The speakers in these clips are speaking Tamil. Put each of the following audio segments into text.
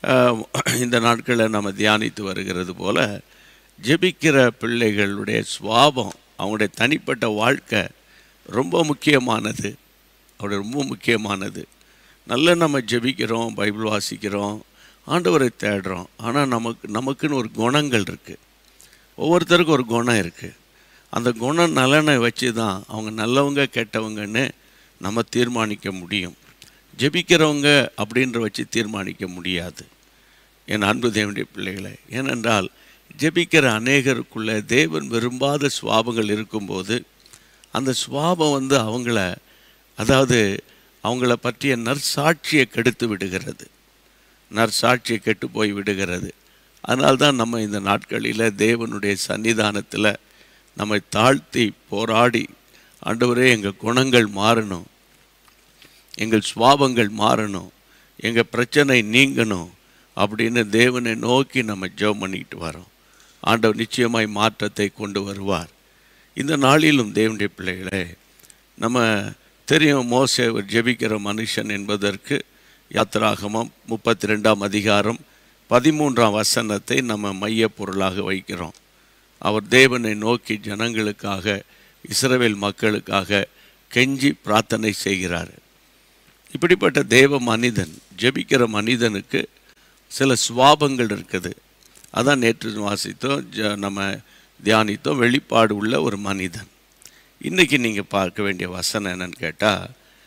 அஹ், இந்த நாட்களில் நம்ம தியானித்து வருகிறது போல ஜெபிக்கிற பிள்ளைகளுடைய சுவாபம் அவங்களுடைய தனிப்பட்ட வாழ்க்கை ரொம்ப முக்கியமானது அவருடைய ரொம்ப முக்கியமானது நல்ல நம்ம ஜெபிக்கிறோம் பைபிள் வாசிக்கிறோம் ஆண்டவரை தேடுறோம் ஆனால் நமக்கு நமக்குன்னு ஒரு குணங்கள் இருக்குது ஒவ்வொருத்தருக்கும் ஒரு குணம் இருக்குது அந்த குண நலனை வச்சு தான் அவங்க நல்லவங்க கெட்டவங்கன்னு நம்ம தீர்மானிக்க முடியும் ஜெபிக்கிறவங்க அப்படின்ற வச்சு தீர்மானிக்க முடியாது என் அன்பு தேவனுடைய பிள்ளைகளை ஏனென்றால் ஜெபிக்கிற அநேகருக்குள்ள தேவன் விரும்பாத சுவாபங்கள் இருக்கும்போது அந்த சுவாபம் வந்து அவங்கள அதாவது அவங்கள பற்றிய நற்சாட்சியை கெடுத்து விடுகிறது நற்சாட்சியை கெட்டு போய் விடுகிறது அதனால்தான் நம்ம இந்த நாட்களில் தேவனுடைய சன்னிதானத்தில் நம்மை தாழ்த்தி போராடி ஆண்டவரே எங்கள் குணங்கள் மாறணும் எங்கள் சுவாபங்கள் மாறணும் எங்கள் பிரச்சனை நீங்கணும் அப்படின்னு தேவனை நோக்கி நம்ம ஜெபம் பண்ணிட்டு வரோம் ஆண்டவர் நிச்சயமாய் மாற்றத்தை கொண்டு வருவார் இந்த நாளிலும் தேவனுடைய பிள்ளைகளே நம்ம தெரியும் மோசே ஒரு ஜெபிக்கிற மனுஷன் என்பதற்கு யாத்திராகமம் முப்பத்தி ரெண்டாம் அதிகாரம் பதிமூன்றாம் வசனத்தை நம்ம மைய பொருளாக வைக்கிறோம் அவர் தேவனை நோக்கி ஜனங்களுக்காக இஸ்ரவேல் மக்களுக்காக கெஞ்சி பிரார்த்தனை செய்கிறார் இப்படிப்பட்ட தேவ மனிதன் ஜெபிக்கிற மனிதனுக்கு சில சுவாபங்கள் இருக்குது அதான் நேற்று வாசித்தோம் ஜ நம்ம தியானித்தோம் வெளிப்பாடு உள்ள ஒரு மனிதன் இன்றைக்கி நீங்கள் பார்க்க வேண்டிய வசனம் என்னன்னு கேட்டால்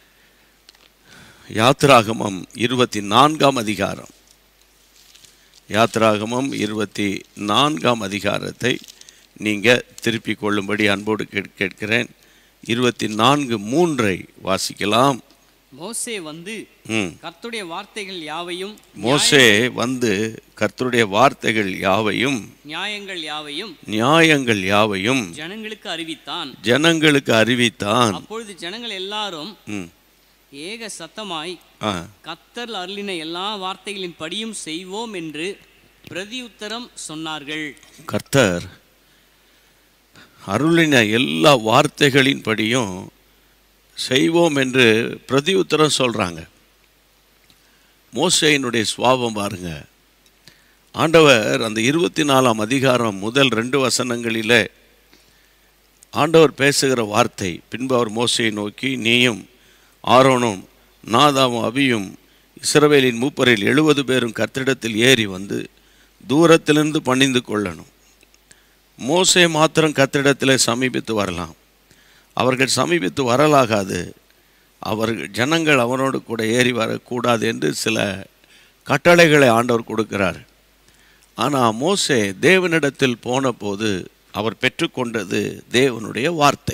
யாத்ராகமம் இருபத்தி நான்காம் அதிகாரம் யாத்ராகமம் இருபத்தி நான்காம் அதிகாரத்தை நீங்கள் திருப்பிக் கொள்ளும்படி அன்போடு கேட் கேட்கிறேன் இருபத்தி நான்கு மூன்றை வாசிக்கலாம் மோசே வந்து ம் கர்த்தருடைய வார்த்தைகள் யாவையும் மோசே வந்து கர்த்தருடைய வார்த்தைகள் யாவையும் நியாயங்கள் யாவையும் நியாயங்கள் யாவையும் ஜனங்களுக்கு அறிவித்தான் ஜனங்களுக்கு அறிவித்தான் அப்பொழுது ஜனங்கள் எல்லாரும் ம் ஏக சத்தமாய் ஆ கத்தர் அருளின எல்லா வார்த்தைகளின் படியும் செய்வோம் என்று பிரதியுத்தரம் சொன்னார்கள் கர்த்தர் அருளின எல்லா வார்த்தைகளின்படியும் செய்வோம் என்று பிரதியுத்தரம் சொல்கிறாங்க மோசையினுடைய சுவாபம் பாருங்க ஆண்டவர் அந்த இருபத்தி நாலாம் அதிகாரம் முதல் ரெண்டு வசனங்களிலே ஆண்டவர் பேசுகிற வார்த்தை பின்பு அவர் மோசையை நோக்கி நீயும் ஆரோனும் நாதாவும் அபியும் இஸ்ரவேலின் மூப்பரில் எழுபது பேரும் கர்த்தரிடத்தில் ஏறி வந்து தூரத்திலிருந்து பணிந்து கொள்ளணும் மோசே மாத்திரம் கர்த்தரிடத்தில் சமீபித்து வரலாம் அவர்கள் சமீபித்து வரலாகாது அவர்கள் ஜனங்கள் அவனோடு கூட ஏறி வரக்கூடாது என்று சில கட்டளைகளை ஆண்டவர் கொடுக்கிறார் ஆனால் மோசே தேவனிடத்தில் போன போது அவர் பெற்றுக்கொண்டது தேவனுடைய வார்த்தை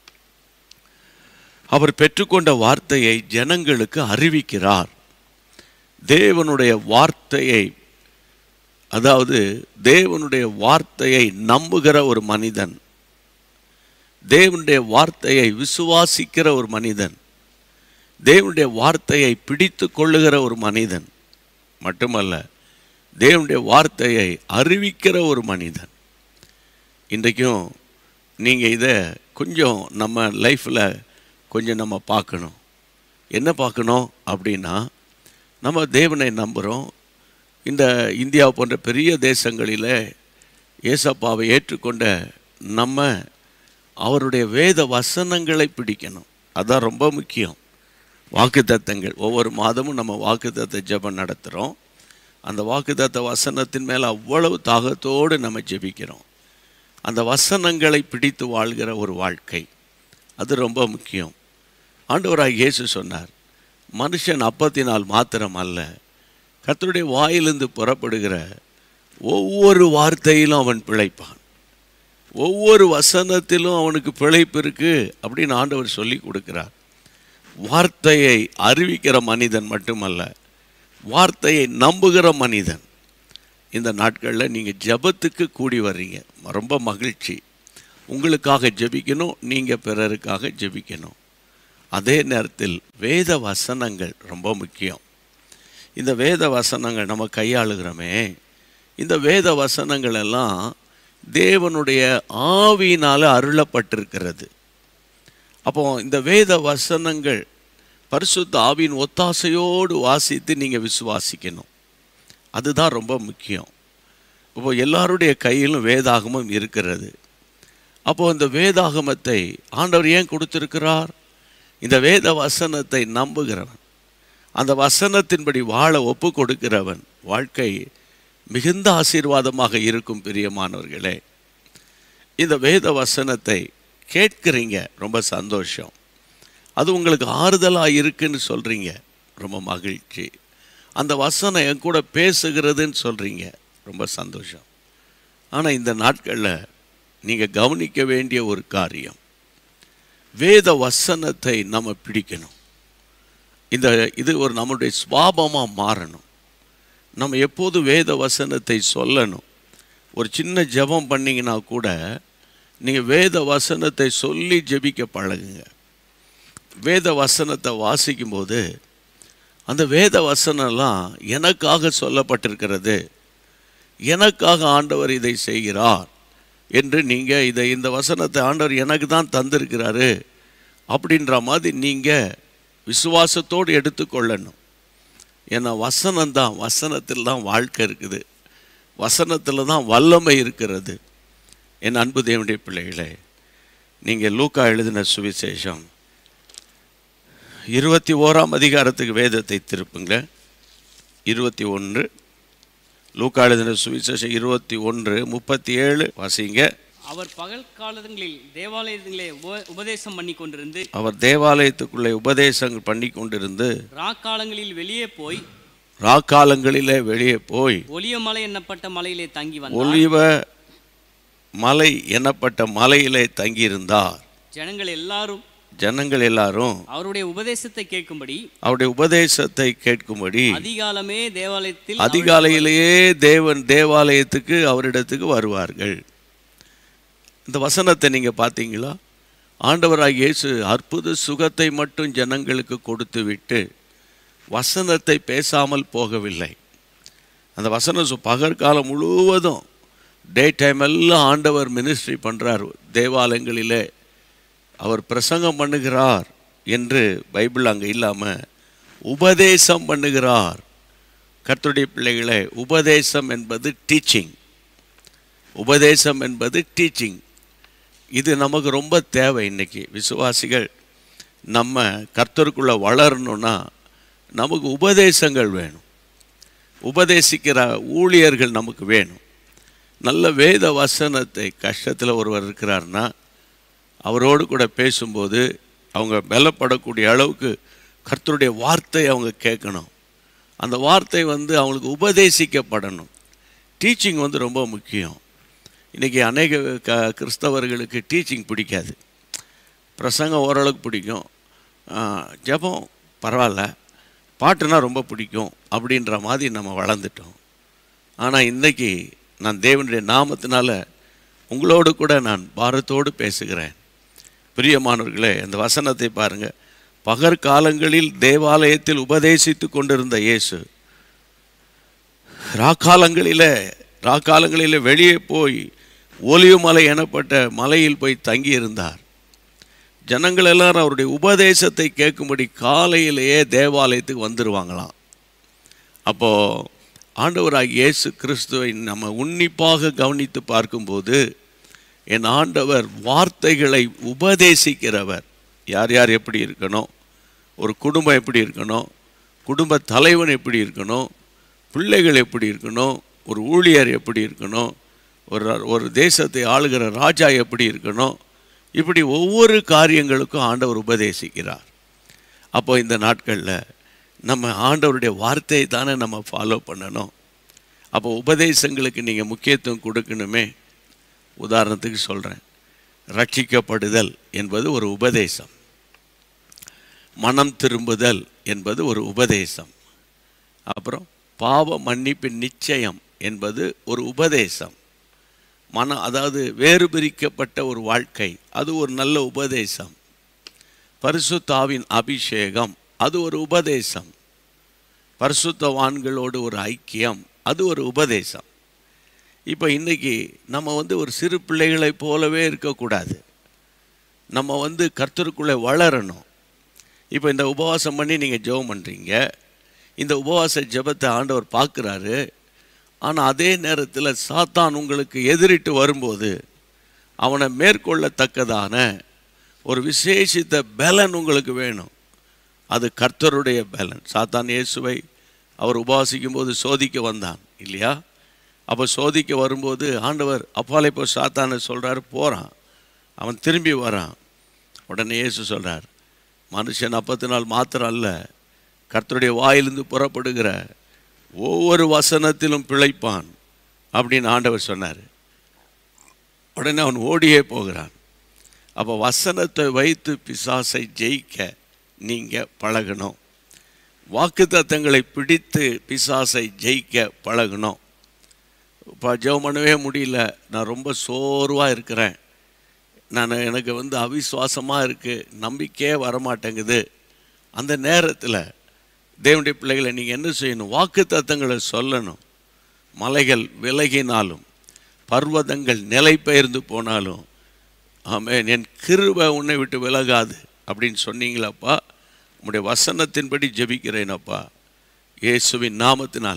அவர் பெற்றுக்கொண்ட வார்த்தையை ஜனங்களுக்கு அறிவிக்கிறார் தேவனுடைய வார்த்தையை அதாவது தேவனுடைய வார்த்தையை நம்புகிற ஒரு மனிதன் தேவனுடைய வார்த்தையை விசுவாசிக்கிற ஒரு மனிதன் தேவனுடைய வார்த்தையை பிடித்து கொள்ளுகிற ஒரு மனிதன் மட்டுமல்ல தேவனுடைய வார்த்தையை அறிவிக்கிற ஒரு மனிதன் இன்றைக்கும் நீங்கள் இதை கொஞ்சம் நம்ம லைஃப்பில் கொஞ்சம் நம்ம பார்க்கணும் என்ன பார்க்கணும் அப்படின்னா நம்ம தேவனை நம்புகிறோம் இந்த இந்தியா போன்ற பெரிய தேசங்களில் ஏசப்பாவை ஏற்றுக்கொண்ட நம்ம அவருடைய வேத வசனங்களை பிடிக்கணும் அதான் ரொம்ப முக்கியம் வாக்குத்தத்தங்கள் ஒவ்வொரு மாதமும் நம்ம வாக்குத்தத்த ஜெபம் நடத்துகிறோம் அந்த வாக்குத்தத்த வசனத்தின் மேலே அவ்வளவு தாகத்தோடு நம்ம ஜெபிக்கிறோம் அந்த வசனங்களை பிடித்து வாழ்கிற ஒரு வாழ்க்கை அது ரொம்ப முக்கியம் ஆண்டவராக இயேசு சொன்னார் மனுஷன் அப்பத்தினால் மாத்திரம் அல்ல கர்த்தருடைய வாயிலிருந்து புறப்படுகிற ஒவ்வொரு வார்த்தையிலும் அவன் பிழைப்பான் ஒவ்வொரு வசனத்திலும் அவனுக்கு பிழைப்பு இருக்கு அப்படின்னு ஆண்டவர் சொல்லி கொடுக்கிறார் வார்த்தையை அறிவிக்கிற மனிதன் மட்டுமல்ல வார்த்தையை நம்புகிற மனிதன் இந்த நாட்களில் நீங்கள் ஜெபத்துக்கு கூடி வர்றீங்க ரொம்ப மகிழ்ச்சி உங்களுக்காக ஜெபிக்கணும் நீங்கள் பிறருக்காக ஜெபிக்கணும் அதே நேரத்தில் வேத வசனங்கள் ரொம்ப முக்கியம் இந்த வேத வசனங்கள் நம்ம கையாளுகிறோமே இந்த வேத வசனங்கள் எல்லாம் தேவனுடைய ஆவியினால் அருளப்பட்டிருக்கிறது அப்போ இந்த வேத வசனங்கள் பரிசுத்த ஆவியின் ஒத்தாசையோடு வாசித்து நீங்கள் விசுவாசிக்கணும் அதுதான் ரொம்ப முக்கியம் இப்போ எல்லாருடைய கையிலும் வேதாகமம் இருக்கிறது அப்போ இந்த வேதாகமத்தை ஆண்டவர் ஏன் கொடுத்திருக்கிறார் இந்த வேத வசனத்தை நம்புகிறவன் அந்த வசனத்தின்படி வாழ ஒப்பு கொடுக்கிறவன் வாழ்க்கை மிகுந்த ஆசீர்வாதமாக இருக்கும் பிரியமானவர்களே இந்த வேத வசனத்தை கேட்குறீங்க ரொம்ப சந்தோஷம் அது உங்களுக்கு ஆறுதலாக இருக்குன்னு சொல்கிறீங்க ரொம்ப மகிழ்ச்சி அந்த வசனம் என் கூட பேசுகிறதுன்னு சொல்கிறீங்க ரொம்ப சந்தோஷம் ஆனால் இந்த நாட்களில் நீங்கள் கவனிக்க வேண்டிய ஒரு காரியம் வேத வசனத்தை நம்ம பிடிக்கணும் இந்த இது ஒரு நம்முடைய சுவாபமாக மாறணும் நம்ம எப்போது வேத வசனத்தை சொல்லணும் ஒரு சின்ன ஜெபம் பண்ணிங்கன்னா கூட நீங்கள் வேத வசனத்தை சொல்லி ஜெபிக்க பழகுங்க வேத வசனத்தை வாசிக்கும்போது அந்த வேத வசனம்லாம் எனக்காக சொல்லப்பட்டிருக்கிறது எனக்காக ஆண்டவர் இதை செய்கிறார் என்று நீங்கள் இதை இந்த வசனத்தை ஆண்டவர் எனக்கு தான் தந்திருக்கிறாரு அப்படின்ற மாதிரி நீங்கள் விசுவாசத்தோடு எடுத்துக்கொள்ளணும் ஏன்னா வசனம் தான் வசனத்தில் தான் வாழ்க்கை இருக்குது வசனத்தில் தான் வல்லமை இருக்கிறது என் அன்பு தேவனுடைய பிள்ளைகளே நீங்கள் லூக்கா எழுதின சுவிசேஷம் இருபத்தி ஓராம் அதிகாரத்துக்கு வேதத்தை திருப்புங்க இருபத்தி ஒன்று லூக்கா எழுதின சுவிசேஷம் இருபத்தி ஒன்று முப்பத்தி ஏழு வாசிங்க அவர் பகல் காலங்களில் தேவாலயத்திலே உப- உபதேசம் பண்ணி கொண்டிருந்து அவர் தேவாலயத்துக்குள்ளே உபதேசங்கள் பண்ணி கொண்டிருந்து ராக்காலங்களில் வெளியே போய் ராக்காலங்களிலே வெளியே போய் ஒலியமலை என்னப்பட்ட மலையிலே தங்கி வந்தார் ஒலிவ மலை எனப்பட்ட மலையிலே தங்கியிருந்தார் ஜனங்கள் எல்லாரும் ஜனங்கள் எல்லாரும் அவருடைய உபதேசத்தை கேட்கும்படி அவருடைய உபதேசத்தை கேட்கும்படி அதிகாலமே தேவாலயத்தில் அதிகாலையிலேயே தேவன் தேவாலயத்துக்கு அவரிடத்துக்கு வருவார்கள் இந்த வசனத்தை நீங்கள் பார்த்தீங்களா ஆண்டவராக இயேசு அற்புத சுகத்தை மட்டும் ஜனங்களுக்கு கொடுத்து விட்டு வசனத்தை பேசாமல் போகவில்லை அந்த வசனம் சு- பகற்காலம் முழுவதும் டே டைம் எல்லாம் ஆண்டவர் மினிஸ்ட்ரி பண்ணுறார் தேவாலயங்களிலே அவர் பிரசங்கம் பண்ணுகிறார் என்று பைபிள் அங்கே இல்லாமல் உபதேசம் பண்ணுகிறார் கர்த்தருடைய பிள்ளைகளே உபதேசம் என்பது டீச்சிங் உபதேசம் என்பது டீச்சிங் இது நமக்கு ரொம்ப தேவை இன்னைக்கு விசுவாசிகள் நம்ம கர்த்தருக்குள்ளே வளரணும்னா நமக்கு உபதேசங்கள் வேணும் உபதேசிக்கிற ஊழியர்கள் நமக்கு வேணும் நல்ல வேத வசனத்தை கஷ்டத்தில் ஒருவர் இருக்கிறார்னா அவரோடு கூட பேசும்போது அவங்க பலப்படக்கூடிய அளவுக்கு கர்த்தருடைய வார்த்தை அவங்க கேட்கணும் அந்த வார்த்தை வந்து அவங்களுக்கு உபதேசிக்கப்படணும் டீச்சிங் வந்து ரொம்ப முக்கியம் இன்றைக்கி அநேக க கிறிஸ்தவர்களுக்கு டீச்சிங் பிடிக்காது பிரசங்கம் ஓரளவுக்கு பிடிக்கும் ஆ, ஜெபம் பரவாயில்ல பாட்டுனா ரொம்ப பிடிக்கும் அப்படின்ற மாதிரி நம்ம வளர்ந்துட்டோம் ஆனால் இன்றைக்கி நான் தேவனுடைய நாமத்தினால உங்களோடு கூட நான் பாரத்தோடு பேசுகிறேன் பிரியமானவர்களே அந்த வசனத்தை பாருங்க பகற்காலங்களில் தேவாலயத்தில் உபதேசித்து கொண்டிருந்த இயேசு ராக்காலங்களிலே ராக்காலங்களிலே வெளியே போய் ஒலியுமலை எனப்பட்ட மலையில் போய் தங்கியிருந்தார் ஜனங்கள் எல்லாரும் அவருடைய உபதேசத்தை கேட்கும்படி காலையிலேயே தேவாலயத்துக்கு வந்துடுவாங்களாம் அப்போது ஆண்டவராகிய இயேசு கிறிஸ்துவை நம்ம உன்னிப்பாக கவனித்து பார்க்கும்போது என் ஆண்டவர் வார்த்தைகளை உபதேசிக்கிறவர் யார் யார் எப்படி இருக்கணும் ஒரு குடும்பம் எப்படி இருக்கணும் குடும்ப தலைவன் எப்படி இருக்கணும் பிள்ளைகள் எப்படி இருக்கணும் ஒரு ஊழியர் எப்படி இருக்கணும் ஒரு ஒரு தேசத்தை ஆளுகிற ராஜா எப்படி இருக்கணும் இப்படி ஒவ்வொரு காரியங்களுக்கும் ஆண்டவர் உபதேசிக்கிறார் அப்போ இந்த நாட்களில் நம்ம ஆண்டவருடைய வார்த்தையை தானே நம்ம ஃபாலோ பண்ணணும் அப்போ உபதேசங்களுக்கு நீங்கள் முக்கியத்துவம் கொடுக்கணுமே உதாரணத்துக்கு சொல்கிறேன் ரட்சிக்கப்படுதல் என்பது ஒரு உபதேசம் மனம் திரும்புதல் என்பது ஒரு உபதேசம் அப்புறம் பாவ மன்னிப்பின் நிச்சயம் என்பது ஒரு உபதேசம் மன அதாவது வேறு பிரிக்கப்பட்ட ஒரு வாழ்க்கை அது ஒரு நல்ல உபதேசம் பரிசுத்தாவின் அபிஷேகம் அது ஒரு உபதேசம் பரிசுத்தவான்களோடு ஒரு ஐக்கியம் அது ஒரு உபதேசம் இப்போ இன்னைக்கு நம்ம வந்து ஒரு சிறு பிள்ளைகளைப் போலவே இருக்கக்கூடாது நம்ம வந்து கர்த்தருக்குள்ளே வளரணும் இப்போ இந்த உபவாசம் பண்ணி நீங்கள் ஜெபம் பண்ணுறீங்க இந்த உபவாச ஜெபத்தை ஆண்டவர் பார்க்குறாரு ஆனால் அதே நேரத்தில் சாத்தான் உங்களுக்கு எதிரிட்டு வரும்போது அவனை மேற்கொள்ளத்தக்கதான ஒரு விசேஷித்த பலன் உங்களுக்கு வேணும் அது கர்த்தருடைய பலன் சாத்தான் இயேசுவை அவர் உபாசிக்கும் போது சோதிக்க வந்தான் இல்லையா அப்போ சோதிக்க வரும்போது ஆண்டவர் அப்பாலே இப்போ சாத்தானை சொல்கிறாரு போகிறான் அவன் திரும்பி வரான் உடனே இயேசு சொல்கிறார் மனுஷன் அப்பத்தினால் மாத்திரம் அல்ல கர்த்தருடைய வாயிலிருந்து புறப்படுகிற ஒவ்வொரு வசனத்திலும் பிழைப்பான் அப்படின்னு ஆண்டவர் சொன்னார் உடனே அவன் ஓடியே போகிறான் அப்போ வசனத்தை வைத்து பிசாசை ஜெயிக்க நீங்கள் பழகணும் வாக்குத்தத்தங்களை பிடித்து பிசாசை ஜெயிக்க பழகணும் இப்போ ஜெபம் பண்ணவே முடியல நான் ரொம்ப சோர்வாக இருக்கிறேன் நான் எனக்கு வந்து அவிசுவாசமாக இருக்குது நம்பிக்கையே வரமாட்டேங்குது அந்த நேரத்தில் தேவனுடைய பிள்ளைகளை நீங்கள் என்ன செய்யணும் வாக்குத்தத்தங்களை சொல்லணும் மலைகள் விலகினாலும் பர்வதங்கள் நிலை பெயர்ந்து போனாலும் ஆமென் என் கிருபை உன்னை விட்டு விலகாது அப்படின்னு சொன்னீங்களாப்பா உம்முடைய வசனத்தின்படி ஜெபிக்கிறேனப்பா இயேசுவின் நாமத்தினால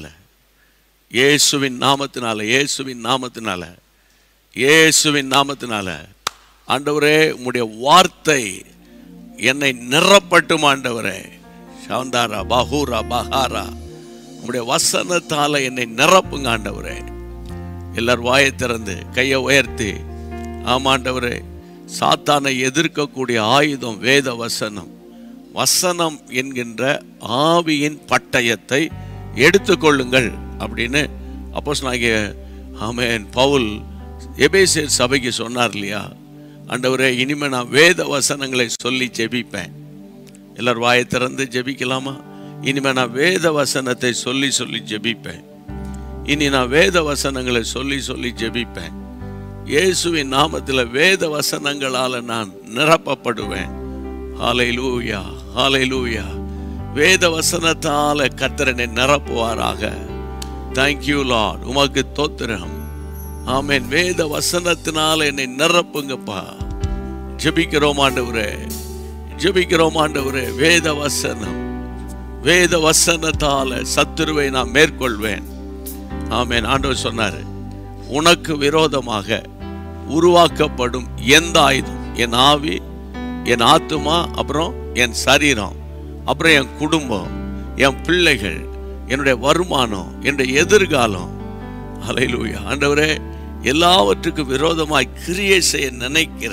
இயேசுவின் நாமத்தினால இயேசுவின் நாமத்தினால இயேசுவின் நாமத்தினால ஆண்டவரே உம்முடைய வார்த்தை என்னை நிறப்பட்டும் ஆண்டவரே சாந்தாரா பஹூரா பஹாரா உம்முடைய வசனத்தால என்னை நிரப்புங்க ஆண்டவரே எல்லார் வாயை திறந்து கையை உயர்த்தி ஆமாண்டவரே சாத்தானை எதிர்க்கக்கூடிய ஆயுதம் வேத வசனம் வசனம் என்கின்ற ஆவியின் பட்டயத்தை எடுத்துக்கொள்ளுங்கள் அப்படின்னு அப்போஸ் நாங்கள் ஆமேன் பவுல் எபேசியர் சபைக்கு சொன்னார் இல்லையா ஆண்டவரே இனிமே நான் வேத வசனங்களை சொல்லி ஜெபிப்பேன் எல்லார் வாயை திறந்து ஜெபிக்கலாமா இனிமே நான் வேத வசனத்தை சொல்லி சொல்லி ஜெபிப்பேன் இனி நான் வேத வசனங்களை சொல்லி சொல்லி ஜெபிப்பேன் இயேசுவின் நாமத்தில் வேத வசனங்களால் நான் நிரப்பப்படுவேன் ஹalleluya ஹalleluya வேத வசனத்தால கர்த்தரனை நிரப்புவாராக தேங்க்யூ லார்ட் உமக்கு தோத்திரம் ஆமென் வேத வசனத்தினால என்னை நிரப்புங்கப்பா ஜெபிக்கிறோம் ஆண்டவரே ஜெபிக்கிறோம் ஆண்டவரே வேத வசனம் வேத வசனத்தால சத்துருவை நான் மேற்கொள்வேன் ஆமென் ஆண்டவர் சொன்னார் உனக்கு விரோதமாக உருவாக்கப்படும் எந்த ஆயுதம் என் ஆவி என் ஆத்துமா அப்புறம் என் சரீரம் அப்புறம் என் குடும்பம் என் பிள்ளைகள் என்னுடைய வருமானம் என்னுடைய எதிர்காலம் அலையிலூயா ஆண்டவரே எல்லாவற்றுக்கும் விரோதமாய் கிரியை செய்ய நினைக்கிற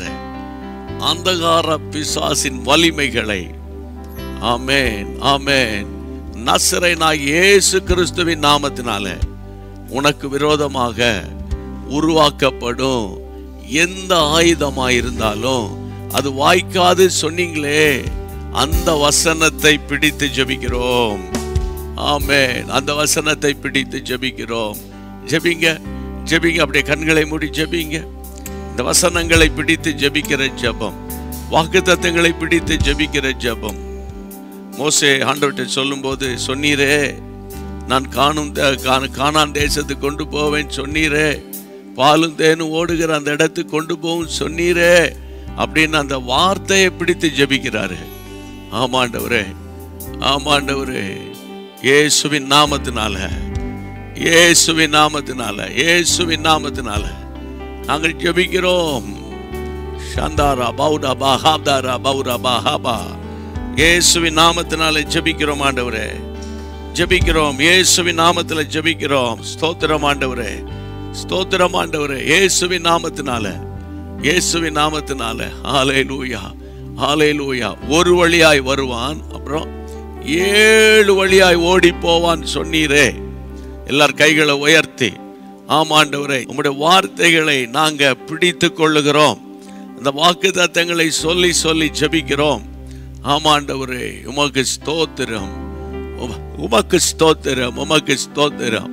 அந்தகார பிசாசின் வலிமைகளை ஆமேன் ஆமேன் நசரேனாய் இயேசு கிறிஸ்துவின் நாமத்தினால உனக்கு விரோதமாக உருவாக்கப்படும் எந்த ஆயுதமா இருந்தாலும் அது வாய்க்காது சொன்னீங்களே அந்த வசனத்தை பிடித்து ஜெபிக்கிறோம் ஆமென் அந்த வசனத்தை பிடித்து ஜெபிக்கிறோம் ஜெபிங்க ஜெபிங்க அப்படியே கண்களை மூடி ஜெபிங்க இந்த வசனங்களை பிடித்து ஜெபிக்கிற ஜெபம் வாக்குத்தத்தங்களை பிடித்து ஜெபிக்கிற ஜெபம் மோசே ஆண்டவர்கிட்ட சொல்லும்போது சொன்னீரே நான் காணும் தே- காண- கானான் தேசத்துக்கு கொண்டு போவேன் சொன்னீரே பாலும் தேனும் ஓடுகிற அந்த இடத்துக்கு கொண்டு போவும் சொன்னீரே அப்படின்னு அந்த வார்த்தையை பிடித்து ஜெபிக்கிறாரு ஆமாண்டவரே ஆமாண்டவரே இயேசுவின் நாமத்தினால இயேசுவின் நாமத்தினால இயேசுவின் நாமத்தினால நாங்கள் ஜெபிக்கிறோம் ஷந்தாரா பௌடா பஹாப்தாரா பௌரா பஹாபா இயேசுவின் நாமத்தினால ஜெபிக்கிறோம் ஆண்டவரே ஜெபிக்கிறோம் இயேசுவின் நாமத்தில் ஜெபிக்கிறோம் ஸ்தோத்திரம் ஆண்டவரே ஸ்தோத்திரம் ஆண்டவரே இயேசுவின் நாமத்தினால இயேசுவின் நாமத்தினால ஹalleluya ஹalleluya ஒரு வழியாய் வருவான் அப்புறம் ஏழு வழியாய் ஓடி போவான் சொன்னீரே எல்லார் கைகளை உயர்த்தி ஆமாண்டவரே உம்முடைய வார்த்தைகளை நாங்க பிடித்து கொள்ளுகிறோம் அந்த வாக்கு தத்தங்களை சொல்லி சொல்லி ஜெபிக்கிறோம் ஆமாண்டவரே உமக்கு ஸ்தோத்திரம் உம- உமக்கு ஸ்தோத்திரம் உமக்கு ஸ்தோத்திரம்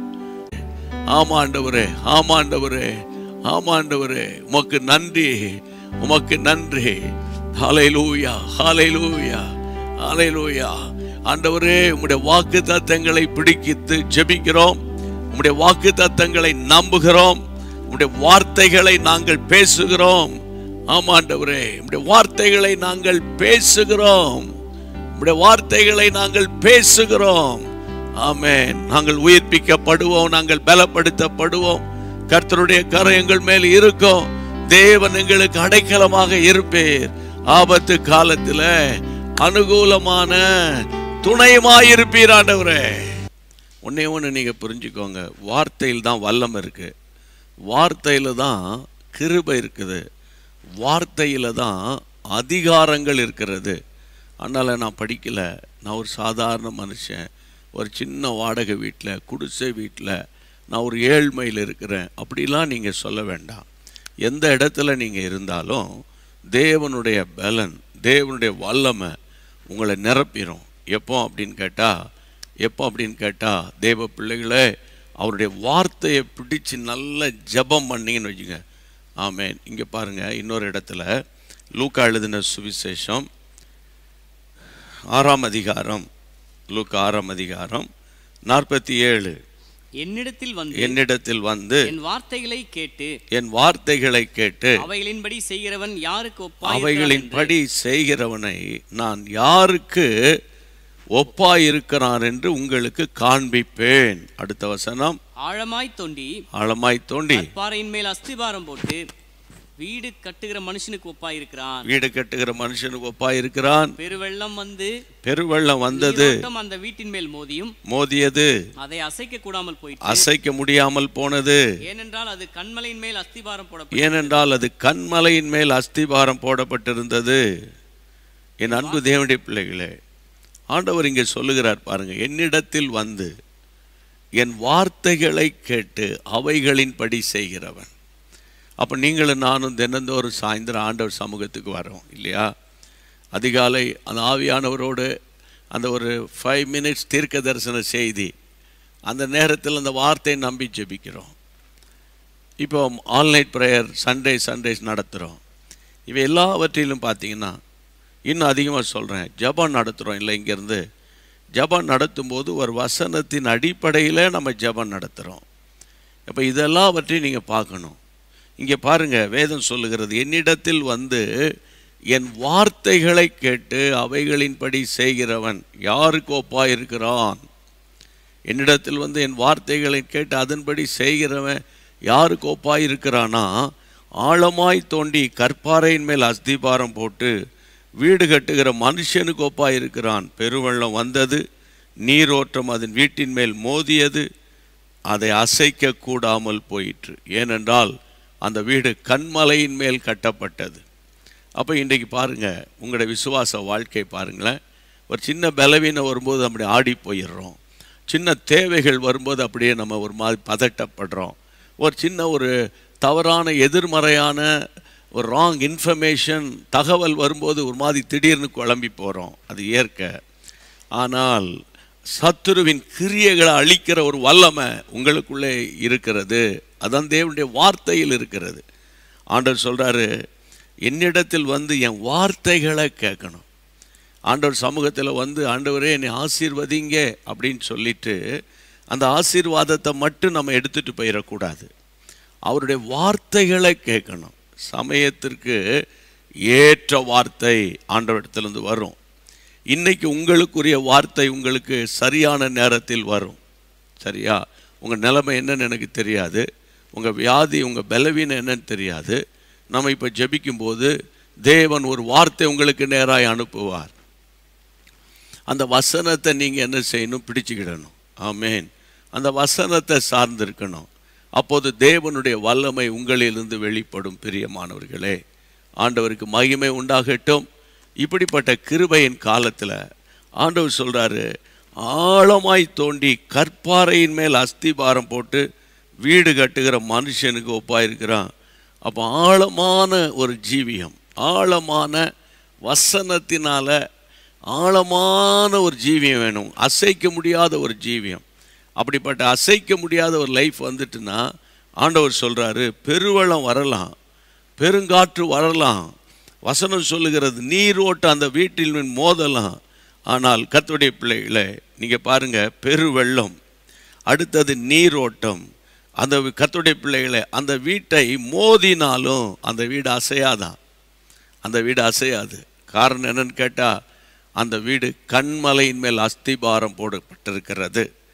ஆமாண்டவரே ஆமாண்டவரே ஆமாண்டவரே உமக்கு நன்றி உமக்கு நன்றி ஹalleluya ஹalleluya ஹalleluya ஆண்டவரே உம்முடைய வாக்கு தத்தங்களை பிடிக்கித்து ஜெபிக்கிறோம் உம்முடைய வாக்கு தத்தங்களை நம்புகிறோம் உம்முடைய வார்த்தைகளை நாங்கள் பேசுகிறோம் ஆமாண்டவரே உம்முடைய வார்த்தைகளை நாங்கள் பேசுகிறோம் உம்முடைய வார்த்தைகளை நாங்கள் பேசுகிறோம் ஆமென் நாங்கள் உயிர்ப்பிக்கப்படுவோம் நாங்கள் பலப்படுத்தப்படுவோம் கர்த்தருடைய கரம் எங்கள் மேல் இருக்கும் தேவன் எங்களுக்கு அடைக்கலமாக இருப்பேர் ஆபத்து காலத்துல அனுகூலமான துணையுமாயிருப்பீர் ஆண்டவரே ஒன்னே ஒன்று நீங்க புரிஞ்சுக்கோங்க வார்த்தையில் தான் வல்லம் இருக்கு வார்த்தையில தான் கிருபை இருக்குது வார்த்தையில தான் அதிகாரங்கள் இருக்கிறது அதனால நான் படிக்கல நான் ஒரு சாதாரண மனுஷன் ஒரு சின்ன வாடகை வீட்டில் குடிசை வீட்டில் நான் ஒரு ஏழ்மையில் இருக்கிறேன் அப்படிலாம் நீங்கள் சொல்ல வேண்டாம் எந்த இடத்துல நீங்கள் இருந்தாலும் தேவனுடைய பலன் தேவனுடைய வல்லமை உங்களை நிரப்பிடும் எப்போ அப்படின்னு கேட்டால் எப்போ அப்படின்னு கேட்டால் தேவ பிள்ளைகளே அவருடைய வார்த்தையை பிடிச்சு நல்ல ஜெபம் பண்ணீங்கன்னு வச்சுங்க ஆமென் இங்கே பாருங்க இன்னொரு இடத்துல லூக்கா எழுதின சுவிசேஷம் ஆறாம் அதிகாரம் லூக்கா ஆறாம் அதிகாரம் நாற்பத்தி ஏழு என்னிடத்தில் வந்து என்னிடத்தில் வந்து என் வார்த்தைகளை கேட்டு என் வார்த்தைகளை கேட்டு அவைகளின்படி செய்கிறவன் யாருக்கு ஒப்பாய் அவைகளின்படி செய்கிறவனை நான் யாருக்கு ஒப்பாயிருக்கிறான் என்று உங்களுக்கு காண்பிப்பேன் அடுத்த வசனம் ஆழமாய் தோண்டி ஆழமாய் தோண்டி பாறையின் மேல் அஸ்திபாரம் போட்டு வீடு கட்டுகிற மனுஷனுக்கு ஒப்பாயிருக்கிறான் வீடு கட்டுகிற மனுஷனுக்கு ஒப்பாயிருக்கிறான் பெருவெள்ளம் வந்து பெருவெள்ளம் வந்தது நீரோட்டம் அந்த வீட்டின் மேல் மோதியும் மோதியது அதை அசைக்க கூடாமல் போயிற்று அசைக்க முடியாமல் போனது ஏனென்றால் அது கண்மலையின் மேல் அஸ்திபாரம் போடப்பட்டு ஏனென்றால் அது கண்மலையின் மேல் அஸ்திபாரம் போடப்பட்டிருந்தது என் அன்பு தேவனுடைய பிள்ளைகளே ஆண்டவர் இங்கே சொல்லுகிறார் பாருங்க என்னிடத்தில் வந்து என் வார்த்தைகளை கேட்டு அவைகளின்படி செய்கிறவன் அப்போ நீங்களும் நானும் தினந்தோறும் சாயந்தரம் ஆண்டவர் சமூகத்துக்கு வரோம் இல்லையா அதிகாலை அந்த ஆவியானவரோடு அந்த ஒரு ஃபைவ் மினிட்ஸ் தீர்க்க தரிசன செய்தி அந்த நேரத்தில் அந்த வார்த்தையை நம்பி ஜெபிக்கிறோம் இப்போ ஆன்லைன் ப்ரேயர் சண்டே சண்டேஸ் நடத்துகிறோம் இவை எல்லாவற்றிலும் பார்த்தீங்கன்னா இன்னும் அதிகமாக சொல்கிறேன் ஜெபம் நடத்துகிறோம் இல்லை இங்கேருந்து ஜெபம் நடத்தும்போது ஒரு வசனத்தின் அடிப்படையில் நம்ம ஜெபம் நடத்துகிறோம் இப்போ இதெல்லாவற்றையும் நீங்கள் பார்க்கணும் இங்கே பாருங்க வேதம் சொல்லுகிறது என்னிடத்தில் வந்து என் வார்த்தைகளை கேட்டு அவைகளின்படி செய்கிறவன் யாருக்கு ஒப்பா இருக்கிறான் என்னிடத்தில் வந்து என் வார்த்தைகளை கேட்டு அதன்படி செய்கிறவன் யாருக்கு ஒப்பாய் இருக்கிறானா ஆழமாய் தோண்டி கற்பாறையின் மேல் அஸ்திபாரம் போட்டு வீடு கட்டுகிற மனுஷனுக்கு ஒப்பாய் இருக்கிறான் பெருவெள்ளம் வந்தது நீரோட்டம் அதன் வீட்டின் மேல் மோதியது அதை அசைக்க கூடாமல் போயிற்று ஏனென்றால் அந்த வீடு கண்மலையின் மேல் கட்டப்பட்டது அப்போ இன்றைக்கு பாருங்க உங்களுடைய விசுவாச வாழ்க்கை பாருங்களேன் ஒரு சின்ன பலவீனம் வரும்போது அப்படி ஆடி போயிடுறோம் சின்ன தேவைகள் வரும்போது அப்படியே நம்ம ஒரு மாதிரி பதட்டப்படுறோம் ஒரு சின்ன ஒரு தவறான எதிர்மறையான ஒரு ராங் இன்ஃபர்மேஷன் தகவல் வரும்போது ஒரு மாதிரி திடீர்னு குழம்பி போகிறோம் அது ஏற்க ஆனால் சத்துருவின் கிரியைகளை அழிக்கிற ஒரு வல்லமை உங்களுக்குள்ளே இருக்கிறது அதான் தேவனுடைய வார்த்தையில் இருக்கிறது ஆண்டவர் சொல்றாரு என்னிடத்தில் வந்து என் வார்த்தைகளை கேட்கணும் ஆண்டவர் சமூகத்தில் வந்து ஆண்டவரே என்னை ஆசீர்வதிங்க அப்படின்னு சொல்லிட்டு அந்த ஆசீர்வாதத்தை மட்டும் நம்ம எடுத்துட்டு போயிடக்கூடாது அவருடைய வார்த்தைகளை கேட்கணும் சமயத்திற்கு ஏற்ற வார்த்தை ஆண்டவரிடத்திலிருந்து வரும் இன்னைக்கு உங்களுக்குரிய வார்த்தை உங்களுக்கு சரியான நேரத்தில் வரும் சரியா உங்கள் நிலைமை என்னன்னு எனக்கு தெரியாது உங்கள் வியாதி உங்கள் பலவீனம் என்னன்னு தெரியாது நம்ம இப்போ ஜெபிக்கும்போது தேவன் ஒரு வார்த்தை உங்களுக்கு நேராய் அனுப்புவார் அந்த வசனத்தை நீங்கள் என்ன செய்யணும் பிடிச்சுக்கிடணும் ஆமேன் அந்த வசனத்தை சார்ந்திருக்கணும் அப்போது தேவனுடைய வல்லமை உங்களிலிருந்து வெளிப்படும் பிரியமானவர்களே ஆண்டவருக்கு மகிமை உண்டாகட்டும் இப்படிப்பட்ட கிருபையின் காலத்தில் ஆண்டவர் சொல்றாரு ஆழமாய் தோண்டி கற்பாறையின் மேல் அஸ்திபாரம் போட்டு வீடு கட்டுகிற மனுஷனுக்கு ஒப்பாயிருக்கிறான் அப்போ ஆழமான ஒரு ஜீவியம் ஆழமான வசனத்தினால ஆழமான ஒரு ஜீவியம் வேணும் அசைக்க முடியாத ஒரு ஜீவியம் அப்படிப்பட்ட அசைக்க முடியாத ஒரு லைஃப் வந்துட்டுன்னா ஆண்டவர் சொல்றாரு பெருவெள்ளம் வரலாம் பெருங்காற்று வரலாம் வசனம் சொல்லுகிறது நீரோட்ட அந்த வீட்டில் மேல் மோதலாம் ஆனால் கர்த்தருடைய பிள்ளைகளை நீங்கள் பாருங்க பெருவெள்ளம் அடுத்தது நீரோட்டம் அந்த கர்த்தருடைய பிள்ளைகளை அந்த வீட்டை மோதினாலும் அந்த வீடு அசையாதான் அந்த வீடு அசையாது காரணம் என்னன்னு கேட்டால் அந்த வீடு கண்மலையின் மேல் அஸ்திபாரம் போடப்பட்டிருக்கிறது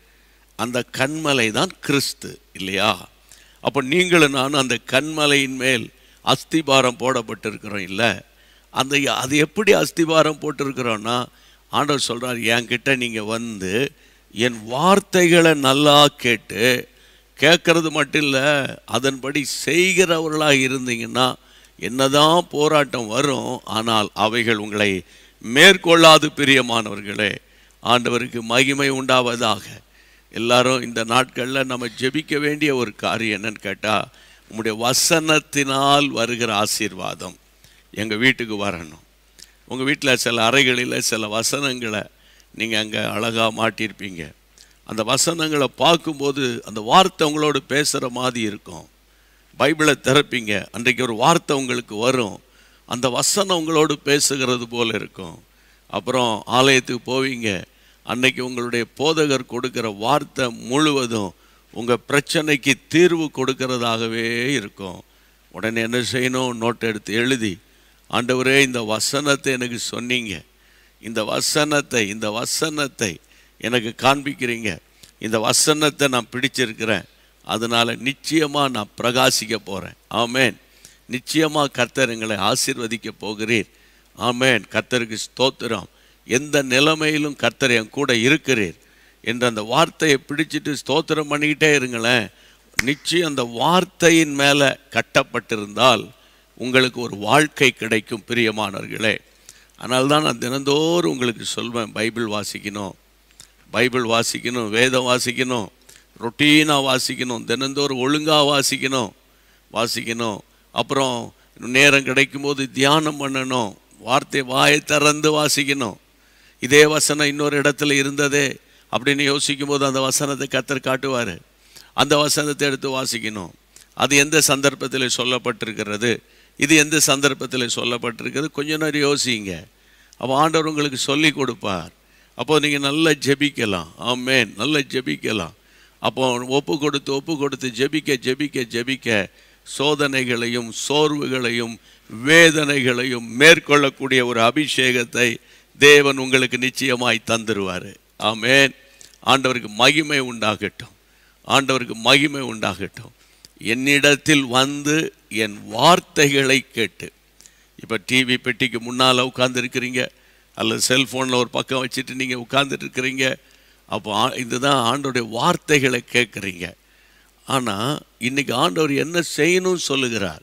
அந்த கண்மலை தான் கிறிஸ்து இல்லையா அப்போ நீங்களும் நானும் அந்த கண்மலையின் மேல் அஸ்திபாரம் போடப்பட்டிருக்கிறோம் இல்லை அந்த அது எப்படி அஸ்திபாரம் போட்டிருக்கிறோன்னா ஆண்டவர் சொல்கிறார் என்கிட்ட நீங்கள் வந்து என் வார்த்தைகளை நல்லா கேட்டு கேட்கறது மட்டும் இல்லை அதன்படி செய்கிறவர்களாக இருந்தீங்கன்னா என்னதான் போராட்டம் வரும் ஆனால் அவைகள் உங்களை மேற்கொள்ளாது பிரியமானவர்களே ஆண்டவருக்கு மகிமை உண்டாவதாக எல்லாரும் இந்த நாட்களில் நம்ம ஜெபிக்க வேண்டிய ஒரு காரியம் என்னன்னு கேட்டால் உங்களுடைய வசனத்தினால் வருகிற ஆசீர்வாதம் எங்கள் வீட்டுக்கு வரணும் உங்கள் வீட்டில் சில அறைகளில் சில வசனங்களை நீங்கள் அங்கே அழகாக மாட்டியிருப்பீங்க அந்த வசனங்களை பார்க்கும்போது அந்த வார்த்தை உங்களோடு பேசுகிற மாதிரி இருக்கும் பைபிளை திறப்பீங்க அன்றைக்கு ஒரு வார்த்தை உங்களுக்கு வரும் அந்த வசனம் உங்களோடு பேசுகிறது போல இருக்கும் அப்புறம் ஆலயத்துக்கு போவீங்க அன்னைக்கு உங்களுடைய போதகர் கொடுக்கிற வார்த்தை முழுவதும் உங்கள் பிரச்சனைக்கு தீர்வு கொடுக்கிறதாகவே இருக்கும் உடனே என்ன செய்யணும் நோட் எடுத்து எழுதி ஆண்டவரே இந்த வசனத்தை எனக்கு சொன்னீங்க இந்த வசனத்தை இந்த வசனத்தை எனக்கு காண்பிக்கிறீங்க இந்த வசனத்தை நான் பிடிச்சிருக்கிறேன் அதனால் நிச்சயமாக நான் பிரகாசிக்க போகிறேன் ஆமேன் நிச்சயமாக கர்த்தர் எங்களை ஆசீர்வதிக்க போகிறீர் ஆமேன் கர்த்தருக்கு ஸ்தோத்திரம் எந்த நிலைமையிலும் கர்த்தர் என் கூட இருக்கிறீர் என்ற அந்த வார்த்தையை பிடிச்சிட்டு ஸ்தோத்திரம் பண்ணிக்கிட்டே இருங்களேன் நிச்சயம் அந்த வார்த்தையின் மேலே கட்டப்பட்டிருந்தால் உங்களுக்கு ஒரு வாழ்க்கை கிடைக்கும் பிரியமானவர்களே அதனால தான் நான் தினந்தோறும் உங்களுக்கு சொல்வேன் பைபிள் வாசிக்கணும் பைபிள் வாசிக்கணும் வேதம் வாசிக்கணும் ரொட்டீனாக வாசிக்கணும் தினந்தோறும் ஒழுங்காக வாசிக்கணும் வாசிக்கணும் அப்புறம் நேரம் கிடைக்கும்போது தியானம் பண்ணணும் வார்த்தை வாயை திறந்து வாசிக்கணும் இதே வசனம் இன்னொரு இடத்துல இருந்ததே அப்படின்னு யோசிக்கும் போது அந்த வசனத்தை கத்தர் காட்டுவார் அந்த வசனத்தை எடுத்து வாசிக்கணும் அது எந்த சந்தர்ப்பத்தில் சொல்லப்பட்டிருக்கிறது இது எந்த சந்தர்ப்பத்தில் சொல்லப்பட்டிருக்கிறது கொஞ்ச நேரம் யோசிங்க அப்போ ஆண்டவர் உங்களுக்கு சொல்லி கொடுப்பார் அப்போ நீங்கள் நல்லா ஜெபிக்கலாம் ஆமேன் நல்லா ஜெபிக்கலாம் அப்போ ஒப்பு கொடுத்து ஒப்பு கொடுத்து ஜெபிக்க ஜெபிக்க ஜெபிக்க சோதனைகளையும் சோர்வுகளையும் வேதனைகளையும் மேற்கொள்ளக்கூடிய ஒரு அபிஷேகத்தை தேவன் உங்களுக்கு நிச்சயமாய் தந்துருவார் ஆமேன் ஆண்டவருக்கு மகிமை உண்டாகட்டும் ஆண்டவருக்கு மகிமை உண்டாகட்டும் என்னிடத்தில் வந்து என் வார்த்தைகளை கேட்டு இப்போ டிவி பெட்டிக்கு முன்னால் உட்காந்துருக்கிறீங்க அல்லது செல்ஃபோனில் ஒரு பக்கம் வச்சுட்டு நீங்கள் உட்கார்ந்துட்டு இருக்கிறீங்க அப்போ ஆ- இதுதான் ஆண்டோடைய வார்த்தைகளை கேட்குறீங்க ஆனால் இன்னைக்கு ஆண்டவர் என்ன செய்யணும்னு சொல்லுகிறார்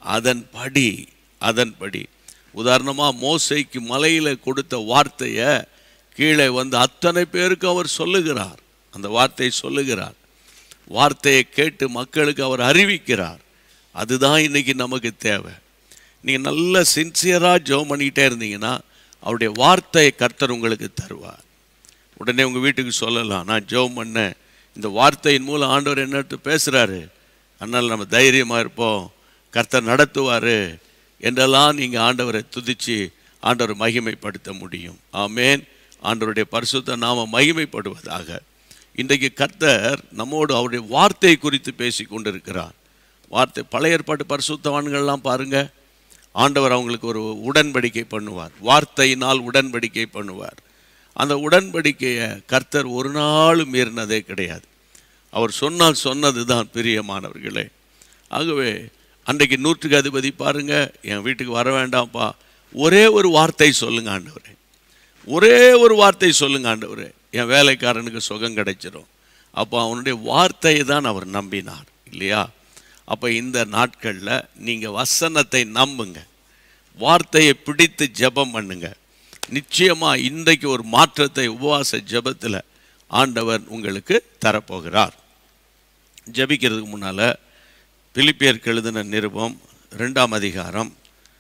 அதன்படி அதன்படி உதாரணமாக மோசைக்கு மலையில் கொடுத்த வார்த்தையை கீழே வந்து அத்தனை பேருக்கு அவர் சொல்லுகிறார் அந்த வார்த்தையை சொல்லுகிறார் வார்த்தையை கேட்டு மக்களுக்கு அவர் அறிவிக்கிறார் அதுதான் இன்னைக்கு நமக்கு தேவை நீங்கள் நல்ல சின்சியராக ஜெபம் பண்ணிக்கிட்டே இருந்தீங்கன்னா அவருடைய வார்த்தையை கர்த்தர் உங்களுக்கு தருவார் உடனே உங்கள் வீட்டுக்கு சொல்லலாம் நான் ஜெபம் பண்ணேன் இந்த வார்த்தையின் மூலம் ஆண்டவர் என்னட்டு பேசுகிறாரு அதனால் நம்ம தைரியமாக இருப்போம் கர்த்தர் நடத்துவார் என்றெல்லாம் நீங்கள் ஆண்டவரை துதித்து ஆண்டவரை மகிமைப்படுத்த முடியும் ஆமேன் ஆண்டவருடைய பரிசுத்த நாம மகிமைப்படுவதாக இன்றைக்கு கர்த்தர் நம்மோடு அவருடைய வார்த்தை குறித்து பேசி கொண்டிருக்கிறார் வார்த்தை பழைய ஏற்பாட்டு பரிசுத்தவான்கள்லாம் பாருங்க ஆண்டவர் அவங்களுக்கு ஒரு உடன்படிக்கை பண்ணுவார் வார்த்தையினால் உடன்படிக்கை பண்ணுவார் அந்த உடன்படிக்கையை கர்த்தர் ஒரு நாளும் மீறினதே கிடையாது அவர் சொன்னால் சொன்னது தான் பிரியமானவர்களே ஆகவே அன்றைக்கு நூற்றுக்கு அதிபதி பாருங்க என் வீட்டுக்கு வர வேண்டாம்ப்பா ஒரே ஒரு வார்த்தை சொல்லுங்க ஆண்டவரே ஒரே ஒரு வார்த்தை சொல்லுங்க ஆண்டவரே என் வேலைக்காரனுக்கு சுகம் கிடைச்சிரும் அப்போ அவனுடைய வார்த்தையை தான் அவர் நம்பினார் இல்லையா அப்போ இந்த நாட்களில் நீங்கள் வசனத்தை நம்புங்க வார்த்தையை பிடித்து ஜெபம் பண்ணுங்க நிச்சயமாக இன்றைக்கு ஒரு மாற்றத்தை உபவாச ஜெபத்தில் ஆண்டவர் உங்களுக்கு தரப்போகிறார் ஜெபிக்கிறதுக்கு முன்னால் பிலிப்பியருக்கு எழுதின நிருபம் ரெண்டாம் அதிகாரம்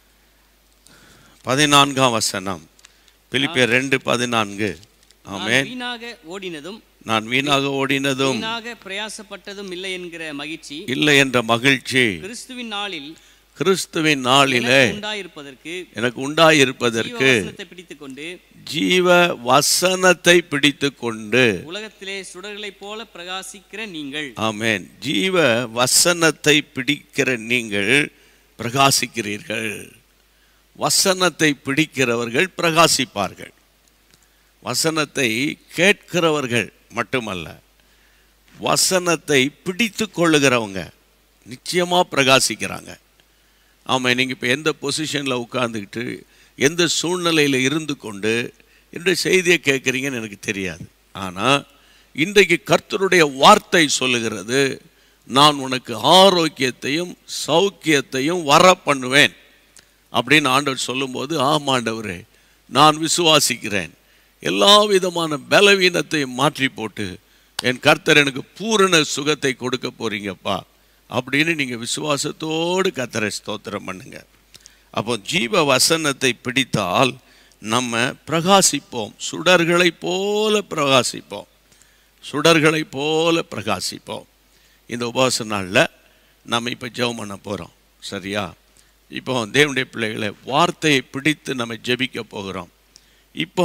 பதினான்காம் வசனம் பிலிப்பியர் ரெண்டு பதினான்கு நான் ஆமென் வீணாக ஓடினதும் நான் வீணாக ஓடினதும் வீணாக பிரயாசப்பட்டதும் இல்லை என்கிற மகிழ்ச்சி இல்லை என்ற மகிழ்ச்சி கிறிஸ்துவின் நாளில் கிறிஸ்துவின் நாளிலே எனக்கு உண்டாயிருப்பதற்கு எனக்கு உண்டாயிருப்பதற்கு ஜீவவசனத்தை பிடித்துக்கொண்டு ஜீவ வசனத்தை பிடித்து கொண்டு உலகத்திலே சுடர்களைப் போல பிரகாசிக்கிற நீங்கள் ஆமென் ஜீவ வசனத்தை பிடிக்கிற நீங்கள் பிரகாசிக்கிறீர்கள் வசனத்தை பிடிக்கிறவர்கள் பிரகாசிப்பார்கள் வசனத்தை கேட்கிறவர்கள் மட்டுமல்ல வசனத்தை பிடித்து கொள்ளுகிறவங்க நிச்சயமாக பிரகாசிக்கிறாங்க ஆமாம் நீங்கள் இப்போ எந்த பொசிஷனில் உட்கார்ந்துக்கிட்டு எந்த சூழ்நிலையில் இருந்து கொண்டு இந்த செய்தியை கேட்குறீங்கன்னு எனக்கு தெரியாது ஆனால் இன்றைக்கு கர்த்தருடைய வார்த்தை சொல்லுகிறது நான் உனக்கு ஆரோக்கியத்தையும் சௌக்கியத்தையும் வர பண்ணுவேன் அப்படின்னு ஆண்டவர் சொல்லும்போது ஆமாண்டவரே நான் விசுவாசிக்கிறேன் எல்லா விதமான பலவீனத்தையும் மாற்றி போட்டு என் கர்த்தர் எனக்கு பூரண சுகத்தை கொடுக்க போறீங்கப்பா அப்படின்னு நீங்கள் விசுவாசத்தோடு கர்த்தரை ஸ்தோத்திரம் பண்ணுங்க அப்போ ஜீவ வசனத்தை பிடித்தால் நம்ம பிரகாசிப்போம் சுடர்களைப் போல பிரகாசிப்போம் சுடர்களைப் போல பிரகாசிப்போம் இந்த உபவாச நாளில் நம்ம இப்போ ஜெபம் பண்ண போகிறோம் சரியா இப்போ தேவனுடைய பிள்ளைகளை வார்த்தையை பிடித்து நம்ம ஜெபிக்க போகிறோம் இப்போ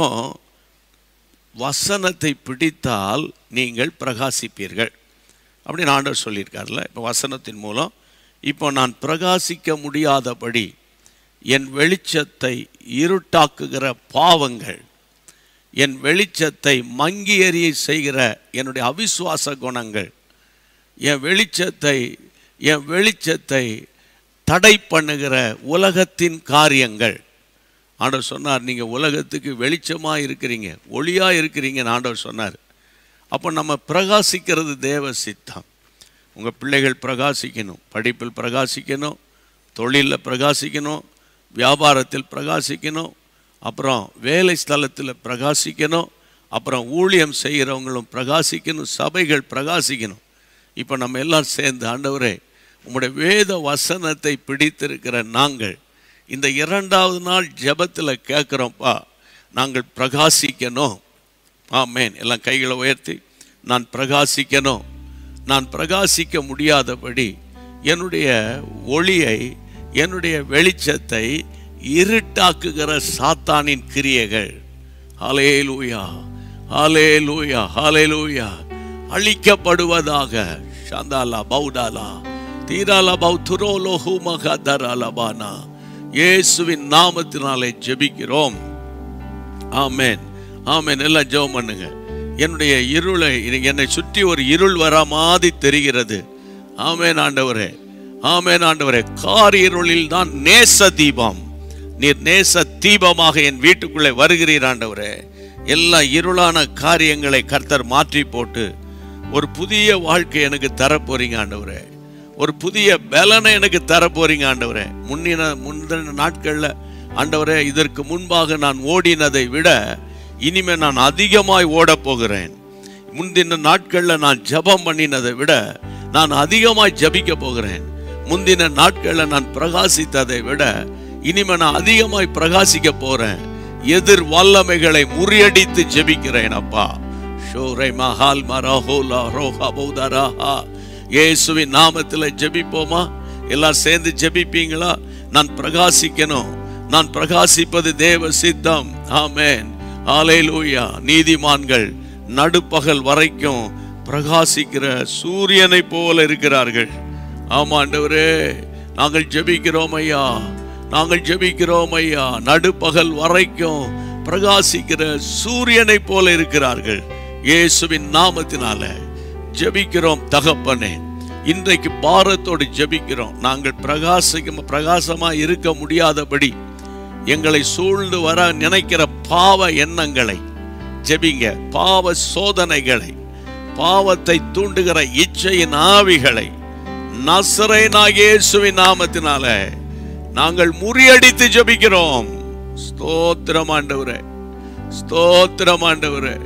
வசனத்தை பிடித்தால் நீங்கள் பிரகாசிப்பீர்கள் அப்படின்னு ஆண்டவர் சொல்லியிருக்கார்ல இப்போ வசனத்தின் மூலம் இப்போ நான் பிரகாசிக்க முடியாதபடி என் வெளிச்சத்தை இருட்டாக்குகிற பாவங்கள் என் வெளிச்சத்தை மங்கி எறிய செய்கிற என்னுடைய அவிசுவாச குணங்கள் என் வெளிச்சத்தை என் வெளிச்சத்தை தடை பண்ணுகிற உலகத்தின் காரியங்கள் ஆண்டவர் சொன்னார் நீங்கள் உலகத்துக்கு வெளிச்சமாக இருக்கிறீங்க ஒளியாக இருக்கிறீங்கன்னு ஆண்டவர் சொன்னார் அப்போ நம்ம பிரகாசிக்கிறது தேவ சித்தம் உங்கள் பிள்ளைகள் பிரகாசிக்கணும் படிப்பில் பிரகாசிக்கணும் தொழிலில் பிரகாசிக்கணும் வியாபாரத்தில் பிரகாசிக்கணும் அப்புறம் வேலை ஸ்தலத்தில் பிரகாசிக்கணும் அப்புறம் ஊழியம் செய்கிறவங்களும் பிரகாசிக்கணும் சபைகள் பிரகாசிக்கணும் இப்போ நம்ம எல்லாம் சேர்ந்து ஆண்டவரே உம்முடைய வேத வசனத்தை பிடித்திருக்கிற நாங்கள் இந்த இரண்டாவது நாள் ஜெபத்தில் கேட்குறோம்ப்பா நாங்கள் பிரகாசிக்கணும் ஆமேன் எல்லாம் கைகளை உயர்த்தி நான் பிரகாசிக்கணும் நான் பிரகாசிக்க முடியாதபடி என்னுடைய ஒளியை என்னுடைய வெளிச்சத்தை இருட்டாக்குகிற சாத்தானின் கிரியைகள் ஹலே லூயா ஹலே லூயா ஹலே லூயா அழிக்கப்படுவதாக சந்தாலா பௌடாலா தீராலா பௌ துரோலோஹு மகதராலபானா இயேசுவின் நாமத்தினாலே ஜெபிக்கிறோம் ஆமேன் ஆமேன் எல்லாம் ஜெபம் பண்ணுங்க என்னுடைய இருளை என்னை சுற்றி ஒரு இருள் வரா மாதிரி தெரிகிறது ஆமேன் ஆண்டவரே ஆமேன் ஆண்டவரே கார் இருளில் தான் நேச தீபம் நீர் நேச தீபமாக என் வீட்டுக்குள்ளே வருகிறீர் ஆண்டவரே எல்லா இருளான காரியங்களை கர்த்தர் மாற்றி போட்டு ஒரு புதிய வாழ்க்கை எனக்கு தரப்போறீங்க ஆண்டவரே ஒரு புதிய பலனை எனக்கு தரப்போறீங்க ஆண்டவரே முன்னின முந்தின நாட்களில் ஆண்டவரே இதற்கு முன்பாக நான் ஓடினதை விட இனிமே நான் அதிகமாய் ஓடப் போகிறேன் முந்தின நாட்களில் நான் ஜெபம் பண்ணினதை விட நான் அதிகமாய் ஜபிக்க போகிறேன் முந்தின நாட்களில் நான் பிரகாசித்ததை விட இனிமே நான் அதிகமாய் பிரகாசிக்க போறேன் எதிர் வல்லமைகளை முறியடித்து ஜெபிக்கிறேன் அப்பா ஷோரை மஹால் மரஹோலா ரோஹா பௌதராஹா இயேசுவின் நாமத்தில் ஜெபிப்போமா எல்லாம் சேர்ந்து ஜெபிப்பீங்களா நான் பிரகாசிக்கணும் நான் பிரகாசிப்பது தேவ சித்தம் ஆமேன் ஆலேலூயா நீதிமான்கள் நடுப்பகல் வரைக்கும் பிரகாசிக்கிற சூரியனை போல இருக்கிறார்கள் ஆமா ஆண்டவரே நாங்கள் ஜெபிக்கிறோம் ஐயா நாங்கள் ஜெபிக்கிறோம் ஐயா நடுப்பகல் வரைக்கும் பிரகாசிக்கிற சூரியனை போல இருக்கிறார்கள் இயேசுவின் நாமத்தினால ஜெபிக்கிறோம் தகப்பனே இன்றைக்கு பாரத்தோடு ஜெபிக்கிறோம் நாங்கள் பிரகாசிக்க பிரகாசமா இருக்க முடியாதபடி எங்களை சூழ்ந்து வர நினைக்கிற பாவ எண்ணங்களை ஜெபிங்க பாவ சோதனைகளை பாவத்தை தூண்டுகிற இச்சையின் ஆவிகளை நசரேனாகிய இயேசுவின் நாமத்தினால நாங்கள் முறியடித்து ஜெபிக்கிறோம் ஸ்தோத்திரம் ஆண்டவரே ஸ்தோத்திரம் ஆண்டவரே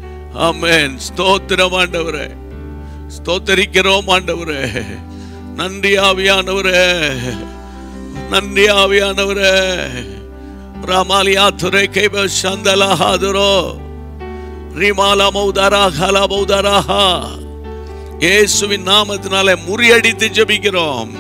ஆமென் ஸ்தோத்திரம் ஆண்டவரே ஸ்தோத்தரிக்கிறோம் ஆண்டவரே நன்றி ஆவியானவரே நன்றி ஆவியானவரே ராமாலியா துறை கைப சந்தலஹாதுரோ ரிமாலா மௌதாரா ஹலா மௌதாராஹா இயேசுவின் நாமத்தினாலே முறியடித்து ஜெபிக்கிறோம்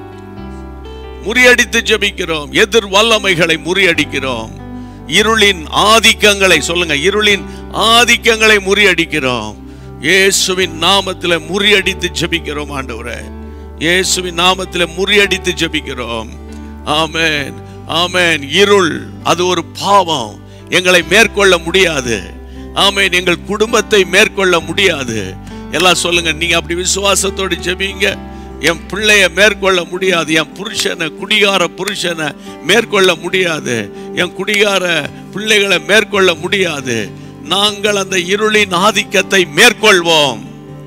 முறியடித்து ஜெபிக்கிறோம் எதிர் வல்லமைகளை முறியடிக்கிறோம் இருளின் ஆதிக்கங்களை சொல்லுங்க இருளின் ஆதிக்கங்களை முறியடிக்கிறோம் இயேசுவின் நாமத்தில் முறியடித்து ஜெபிக்கிறோம் ஆண்டவரே இயேசுவின் நாமத்தில் முறியடித்து ஜெபிக்கிறோம் ஆமென் ஆமென் இருள் அது ஒரு பாவம் எங்களை மேற்கொள்ள முடியாது ஆமென் எங்கள் குடும்பத்தை மேற்கொள்ள முடியாது எல்லாம் சொல்லுங்க நீங்க அப்படி விசுவாசத்தோடு ஜெபிங்க என் பிள்ளைய மேற்கொள்ள முடியாது என் புருஷனை குடிகார புருஷனை மேற்கொள்ள முடியாது என் குடிகார பிள்ளைகளை மேற்கொள்ள முடியாது நாங்கள் அந்த இருளின் ஆதிக்கத்தை மேற்கொள்வோம்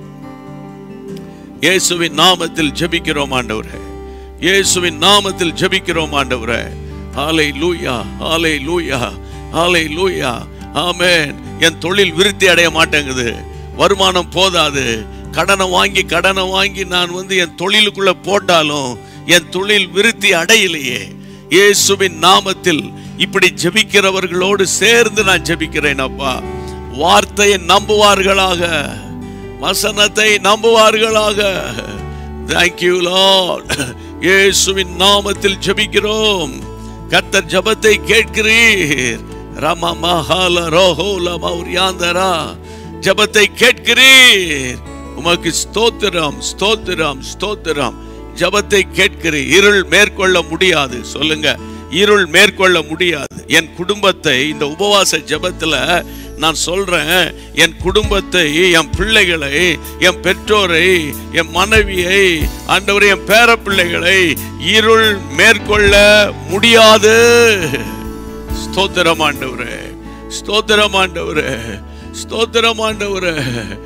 இயேசுவின் நாமத்தில் ஜெபிக்கிறோம் ஆண்டவரே இயேசுவின் நாமத்தில் ஜெபிக்கிறோம் ஆண்டவரே ஆலை லூயா ஆலை லூயா ஆலை லூயா ஆமென் என் தொழில் விருத்தி அடைய மாட்டேங்குது வருமானம் போதாது கடனை வாங்கி கடனை வாங்கி நான் வந்து என் தொழிலுக்குள்ள போட்டாலும் என் தொழில் விருத்தி அடையலையே இயேசுவின் நாமத்தில் இப்படி ஜெபிக்கிறவர்களோடு சேர்ந்து நான் ஜெபிக்கிறேன் அப்பா வார்த்தையை நம்புவார்களாக வசனத்தை நம்புவார்களாக தேங்க்யூ லார்ட் இயேசுவின் நாமத்தில் ஜெபிக்கிறோம் கர்த்தர் ஜெபத்தை கேட்கிறீர் ரம மஹால ரோஹோல மௌரியாந்தரா ஜெபத்தை கேட்கிறீர் உமக்கு ஸ்தோத்திரம் ஸ்தோத்திரம் ஸ்தோத்திரம் ஜெபத்தை கேட்கிறீர் இருள் மேற்கொள்ள முடியாது சொல்லுங்க இருள் மேற்கொள்ள முடியாது என் குடும்பத்தை இந்த உபவாச ஜெபத்துல நான் சொல்றேன் என் குடும்பத்தை என் பிள்ளைகளை என் பெற்றோரை என் மனைவியை ஆண்டவரை என் பேர பிள்ளைகளை இருள் மேற்கொள்ள முடியாது ஸ்தோத்திரம் ஆண்டவரே ஸ்தோத்திரம் ஆண்டவரே ஸ்தோத்திரம் ஆண்டவரே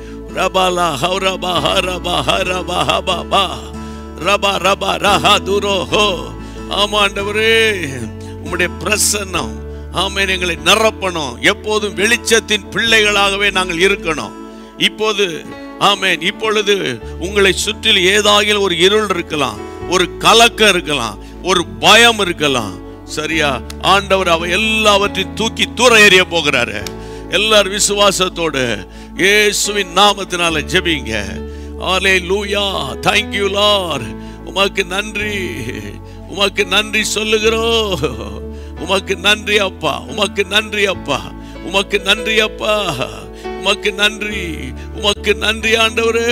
ரபாலா ஹௌரபா ஹரபா ஹரபா ஹபாபா ரபா ரபா ரஹா துரோ ஹோ ஆமாண்டவரே உம்முடைய பிரசன்னம் ஆமென் எங்களை நிரப்பணும் எப்போதும் வெளிச்சத்தின் பிள்ளைகளாகவே நாங்கள் இருக்கணும் இப்போது ஆமென் இப்பொழுது உங்களை சுற்றில் ஏதாகிலும் ஒரு இருள் இருக்கலாம் ஒரு கலக்கம் இருக்கலாம் ஒரு பயம் இருக்கலாம் சரியா ஆண்டவர் அவ எல்லாவற்றையும் தூக்கி தூர எறிய போகிறாரு எல்லார் விசுவாசத்தோடு இயேசுவின் நாமத்தினால ஜெபிங்க ஆலே லூயா தேங்க்யூ லார் உமக்கு நன்றி உமக்கு நன்றி சொல்லுகிறோம் உமக்கு நன்றி அப்பா உமக்கு நன்றி அப்பா உமக்கு நன்றி அப்பா உமக்கு நன்றி உமக்கு நன்றி ஆண்டவரே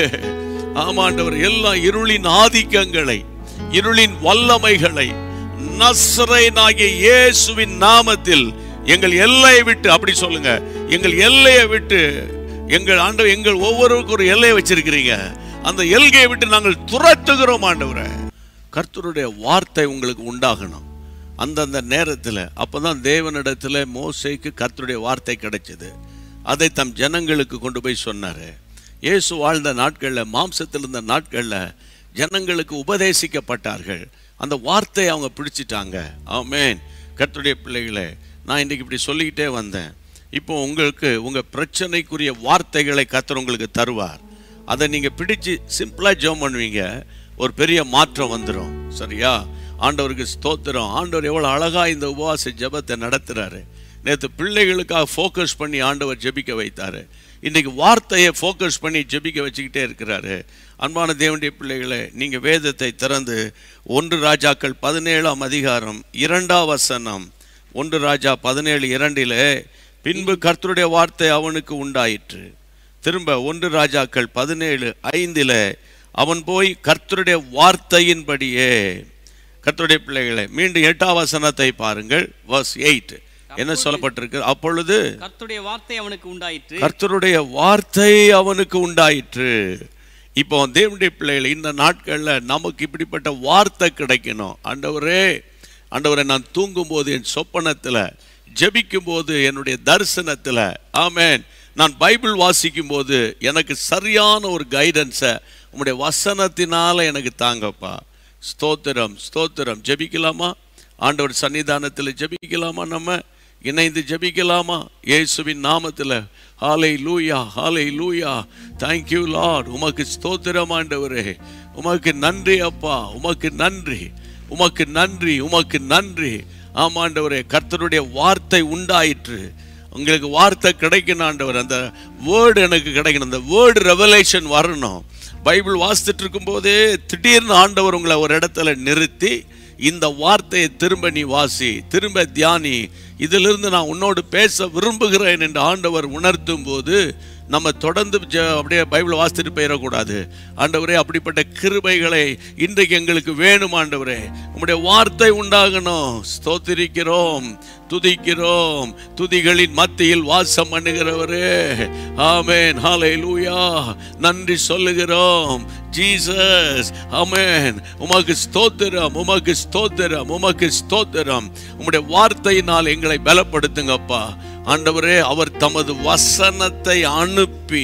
ஆமாண்டவர் எல்லா இருளின் ஆதிக்கங்களை இருளின் வல்லமைகளை நஸ்ரேனாகிய இயேசுவின் நாமத்தில் எங்கள் எல்லையை விட்டு அப்படி சொல்லுங்க எங்கள் எல்லையை விட்டு எங்கள் ஆண்டவர் எங்கள் ஒவ்வொருவருக்கும் ஒரு எல்லையை வச்சிருக்கிறீங்க அந்த எல்கையை விட்டு நாங்கள் துரத்துகிறோம் ஆண்டவரே கர்த்தருடைய வார்த்தை உங்களுக்கு உண்டாகணும் அந்தந்த நேரத்தில் அப்பதான் தேவனிடத்தில் மோசைக்கு கர்த்தருடைய வார்த்தை கிடைச்சது அதை தம் ஜனங்களுக்கு கொண்டு போய் சொன்னாரு இயேசு வாழ்ந்த நாட்களில் மாம்சத்தில் இருந்த நாட்களில் ஜனங்களுக்கு உபதேசிக்கப்பட்டார்கள் அந்த வார்த்தையை அவங்க பிடிச்சிட்டாங்க ஆமென் கர்த்தருடைய பிள்ளைகளே நான் இன்னைக்கு இப்படி சொல்லிக்கிட்டே வந்தேன் இப்போ உங்களுக்கு உங்க பிரச்சனைக்குரிய வார்த்தைகளை கர்த்தர் உங்களுக்கு தருவார் அதை நீங்க பிடிச்சு சிம்பிளா ஜெபம் பண்ணுவீங்க ஒரு பெரிய மாற்றம் வந்துடும் சரியா ஆண்டவருக்கு ஸ்தோத்திரம் ஆண்டவர் எவ்வளவு அழகா இந்த உபவாச ஜெபத்தை நடத்துறாரு நேற்று பிள்ளைகளுக்காக ஃபோக்கஸ் பண்ணி ஆண்டவர் ஜெபிக்க வைத்தாரு இன்னைக்கு வார்த்தையை ஃபோக்கஸ் பண்ணி ஜெபிக்க வச்சுக்கிட்டே இருக்கிறாரு அன்பான தேவனுடைய பிள்ளைகளே நீங்க வேதத்தை திறந்து ஒன்று ராஜாக்கள் பதினேழாம் அதிகாரம் இரண்டாம் வசனம் ஒன்று ராஜா பதினேழு இரண்டிலே பின்பு கர்த்தருடைய வார்த்தை அவனுக்கு உண்டாயிற்று திரும்ப ஒன்று ராஜாக்கள் பதினேழு ஐந்தில் அவன் போய் கர்த்தருடைய வார்த்தையின்படியே கர்த்தருடைய பிள்ளைகளை மீண்டும் எட்டாம் வசனத்தை பாருங்கள் வர்ஸ் எயிட் என்ன சொல்லப்பட்டிருக்கு அப்பொழுது கர்த்தருடைய வார்த்தை அவனுக்கு உண்டாயிற்று கர்த்தருடைய வார்த்தை அவனுக்கு உண்டாயிற்று இப்போ தேவனுடைய பிள்ளைகள் இந்த நாட்கள்ல நமக்கு இப்படிப்பட்ட வார்த்தை கிடைக்கணும் ஆண்டவரே ஆண்டவரை நான் தூங்கும்போது என் சொப்பனத்துல ஜெபிக்கும் போது என்னுடைய தரிசனத்துல ஆமென் நான் பைபிள் வாசிக்கும் போது எனக்கு சரியான ஒரு கைடன்ஸை உம்முடைய வசனத்தினால எனக்கு தாங்கப்பா ஸ்தோத்திரம் ஸ்தோத்திரம் ஜெபிக்கலாமா ஆண்டவர் சன்னிதானத்தில் ஜெபிக்கலாமா நம்ம இணைந்து ஜெபிக்கலாமா இயேசுவின் நாமத்தில் ஹாலை லூயா ஹாலை லூயா தேங்க்யூ லார்ட் உமக்கு ஸ்தோத்திரம் ஆண்டவரே உமக்கு நன்றி அப்பா உமக்கு நன்றி உமக்கு நன்றி உமக்கு நன்றி ஆமாண்டவரே கர்த்தருடைய வார்த்தை உண்டாயிற்று உங்களுக்கு வார்த்தை கிடைக்கணும் ஆண்டவர் அந்த வேர்டு எனக்கு கிடைக்கணும் அந்த வேர்டு ரெவலேஷன் வரணும் பைபிள் வாசித்துட்டு இருக்கும்போதே திடீர்னு ஆண்டவர் உங்களை ஒரு இடத்துல நிறுத்தி இந்த வார்த்தையை திரும்ப நீ வாசி திரும்ப தியானி இதிலிருந்து நான் உன்னோடு பேச விரும்புகிறேன் என்று ஆண்டவர் உணர்த்தும் போது நம்ம தொடர்ந்து ஜெ- அப்படியே பைபிள் வாசித்துட்டு போயிடக்கூடாது ஆண்டவரே அப்படிப்பட்ட கிருபைகளை இன்றைக்கு எங்களுக்கு வேணும் ஆண்டவரே உம்முடைய வார்த்தை உண்டாகணும் ஸ்தோத்திரிக்கிறோம் துதிக்கிறோம் துதிகளின் மத்தியில் வாசம் பண்ணுகிறவரே ஆமென் ஹalleluya நன்றி சொல்லுகிறோம் ஜீசஸ் ஆமென் உமக்கு ஸ்தோத்திரம் உமக்கு ஸ்தோத்திரம் உமக்கு ஸ்தோத்திரம் உம்முடைய வார்த்தையினால் எங்களை பலப்படுத்துங்கப்பா ஆண்டவரே அவர் தமது வசனத்தை அனுப்பி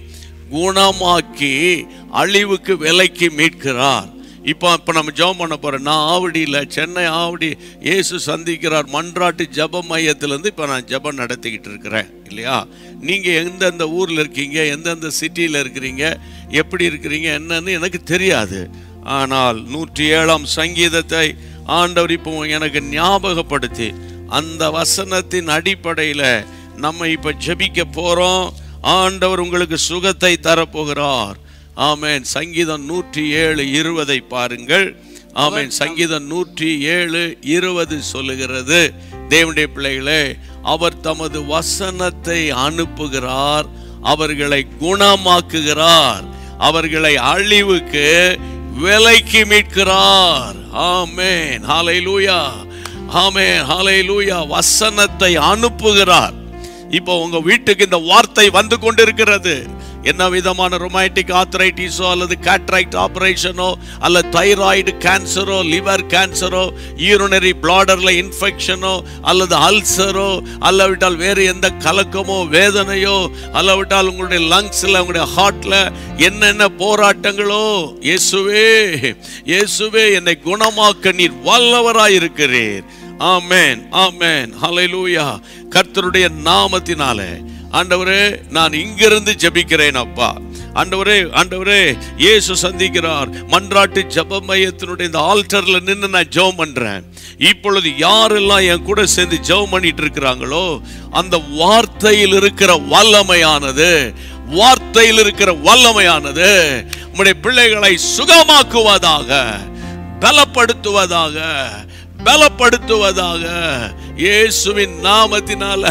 குணமாக்கி அழிவுக்கு விலைக்கு மீட்கிறார் இப்போ இப்போ நம்ம ஜெபம் பண்ண போகிறோம் நான் ஆவடியில் சென்னை ஆவடி இயேசு சந்திக்கிறார் மன்றாட்டு ஜெப மையத்திலேருந்து இப்போ நான் ஜெபம் நடத்திக்கிட்டு இருக்கிறேன் இல்லையா நீங்கள் எந்தெந்த ஊரில் இருக்கீங்க எந்தெந்த சிட்டியில் இருக்கிறீங்க எப்படி இருக்கிறீங்க என்னன்னு எனக்கு தெரியாது ஆனால் நூற்றி ஏழாம் சங்கீதத்தை ஆண்டவர் இப்போ எனக்கு ஞாபகப்படுத்தி அந்த வசனத்தின் அடிப்படையில் நம்ம இப்போ ஜெபிக்க போகிறோம் ஆண்டவர் உங்களுக்கு சுகத்தை தரப்போகிறார் ஆமென் சங்கீதம் நூற்றி ஏழு இருபதை பாருங்கள் ஆமென் சங்கீதம் நூற்றி ஏழு இருபது சொல்லுகிறது தேவனுடைய பிள்ளைகளே அவர் தமது வசனத்தை அனுப்புகிறார் அவர்களை குணமாக்குகிறார் அவர்களை அழிவுக்கு விலைக்கு மீட்கிறார் ஆமென் ஹalleluya ஆமென் ஹalleluya வசனத்தை அனுப்புகிறார் இப்போ உங்க வீட்டுக்கு இந்த வார்த்தை வந்து கொண்டிருக்கிறது என்ன விதமான ரொமாட்டிக் ஆத்ரைட்டிஸோ அல்லது கேட்ரைட் ஆபரேஷனோ அல்லது தைராய்டு கேன்சரோ லிவர் கேன்சரோ யூரினரி பிளாடர்ல இன்ஃபெக்ஷனோ அல்லது அல்சரோ அல்லவிட்டால் வேறு எந்த கலக்கமோ வேதனையோ அல்லவிட்டால் உங்களுடைய லங்ஸ்ல உங்களுடைய ஹார்ட்ல என்னென்ன போராட்டங்களோ இயேசுவே இயேசுவே என்னை குணமாக்க நீர் வல்லவராய் இருக்கிறீர் ஆமென் ஆமென் ஹalleluya கர்த்தருடைய நாமத்தினாலே ஆண்டவரே நான் இங்கிருந்து ஜெபிக்கிறேன் அப்பா ஆண்டவரே ஆண்டவரே இயேசு சந்திக்கிறார் மன்றாட்டு ஜெப மையத்தினுடைய இந்த ஆல்டர்ல நின்று நான் ஜெபம் பண்றேன் இப்பொழுது யாரெல்லாம் என் கூட சேர்ந்து ஜெபம் பண்ணிட்டு இருக்கிறாங்களோ அந்த வார்த்தையில் இருக்கிற வல்லமையானது வார்த்தையில் இருக்கிற வல்லமையானது உம்முடைய பிள்ளைகளை சுகமாக்குவதாக பலப்படுத்துவதாக பலப்படுத்துவதாக இயேசுவின் நாமத்தினால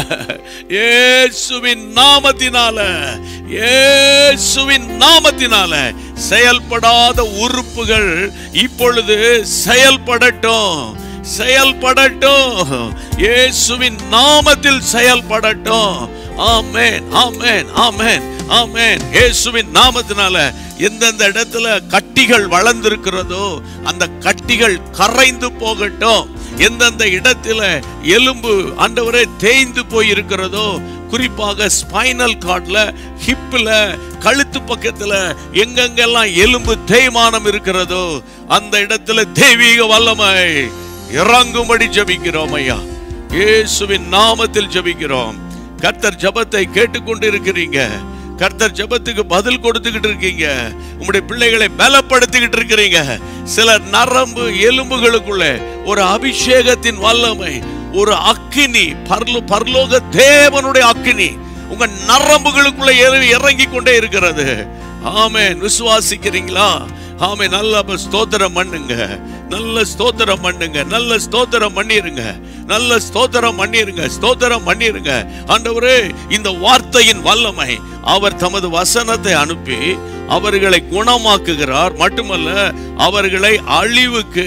இயேசுவின் நாமத்தினால இயேசுவின் நாமத்தினால செயல்படாத உறுப்புகள் இப்பொழுது செயல்படட்டும் செயல்படட்டும் இயேசுவின் நாமத்தில் செயல்படட்டும் ஆமென் ஆமென் ஆமென் ஆமென் இயேசுவின் நாமத்தினால எந்தெந்த இடத்துல கட்டிகள் வளர்ந்திருக்கிறதோ அந்த கட்டிகள் கரைந்து போகட்டும் எந்தெந்த இடத்துல எலும்பு ஆண்டவரே தேய்ந்து போய் இருக்கிறதோ குறிப்பாக ஸ்பைனல் கார்ட்ல ஹிப்ல கழுத்து பக்கத்துல எங்கெங்கெல்லாம் எலும்பு தேய்மானம் இருக்கிறதோ அந்த இடத்துல தெய்வீக வல்லமை இறங்கும்படி ஜெபிக்கிறோம் ஐயா இயேசுவின் நாமத்தில் ஜெபிக்கிறோம் கர்த்தர் ஜெபத்தை கேட்டுக்கொண்டு இருக்கிறீங்க கர்த்தர் ஜெபத்துக்கு பதில் கொடுத்துக்கிட்டு இருக்கீங்க உங்களுடைய பிள்ளைகளை பலப்படுத்திக்கிட்டு இருக்கிறீங்க சில நரம்பு எலும்புகளுக்குள்ள ஒரு அபிஷேகத்தின் வல்லமை ஒரு அக்கினி பர்லோ பரலோக தேவனுடைய அக்கினி உங்க நரம்புகளுக்குள்ள இற- இறங்கி கொண்டே இருக்கிறது ஆமென் விசுவாசிக்கிறீங்களா ஆமே நல்ல அப்ப ஸ்தோத்திரம் பண்ணுங்க நல்ல ஸ்தோத்திரம் பண்ணுங்க நல்ல ஸ்தோத்திரம் பண்ணிருங்க நல்ல ஸ்தோத்திரம் பண்ணிருங்க ஸ்தோத்திரம் பண்ணிருங்க ஆண்டவரே இந்த வார்த்தையின் வல்லமை அவர் தமது வசனத்தை அனுப்பி அவர்களை குணமாக்குகிறார் மட்டுமல்ல அவர்களை அழிவுக்கு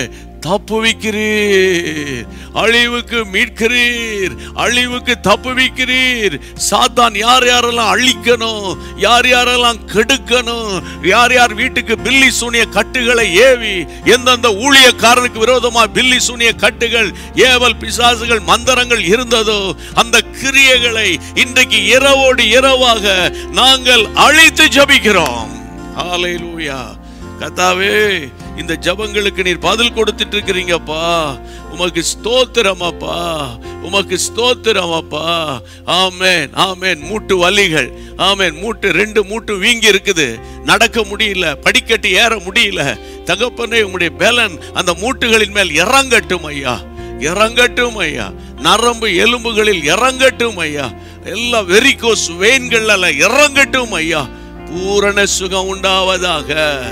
தப்புவிக்கிறீர் அழிவுக்கு மீட்கிறீர் அழிவுக்கு தப்புவிக்கிறீர் சாத்தான் யார் யாரெல்லாம் அழிக்கணும் யார் யாரெல்லாம் கெடுக்கணும் யார் யார் வீட்டுக்கு பில்லி சூனிய கட்டுகளை ஏவி எந்தெந்த ஊழியக்காரனுக்கு விரோதமா பில்லி சூனிய கட்டுகள் ஏவல் பிசாசுகள் மந்திரங்கள் இருந்ததோ அந்த கிரியைகளை இன்றைக்கு இரவோடு இரவாக நாங்கள் அழித்து ஜபிக்கிறோம் ஹalleluya கத்தாவே இந்த ஜபங்களுக்கு நீர் பதில் கொடுத்துட்டு இருக்கிறீங்கப்பா உமக்கு ஸ்தோத்திரம் அப்பா உமக்கு ஸ்தோத்திரம் அப்பா ஆமென் ஆமென் மூட்டு வலிகள் ஆமென் மூட்டு ரெண்டு மூட்டு வீங்கி இருக்குது நடக்க முடியல படிக்கட்டு ஏற முடியல தகப்பனே உம்முடைய பலன் அந்த மூட்டுகளின் மேல் இறங்கட்டும் ஐயா இறங்கட்டும் ஐயா நரம்பு எலும்புகளில் இறங்கட்டும் ஐயா எல்லா வெரிகோஸ் வெயின்கள் இறங்கட்டும் ஐயா பூரண சுகம் உண்டாவதாக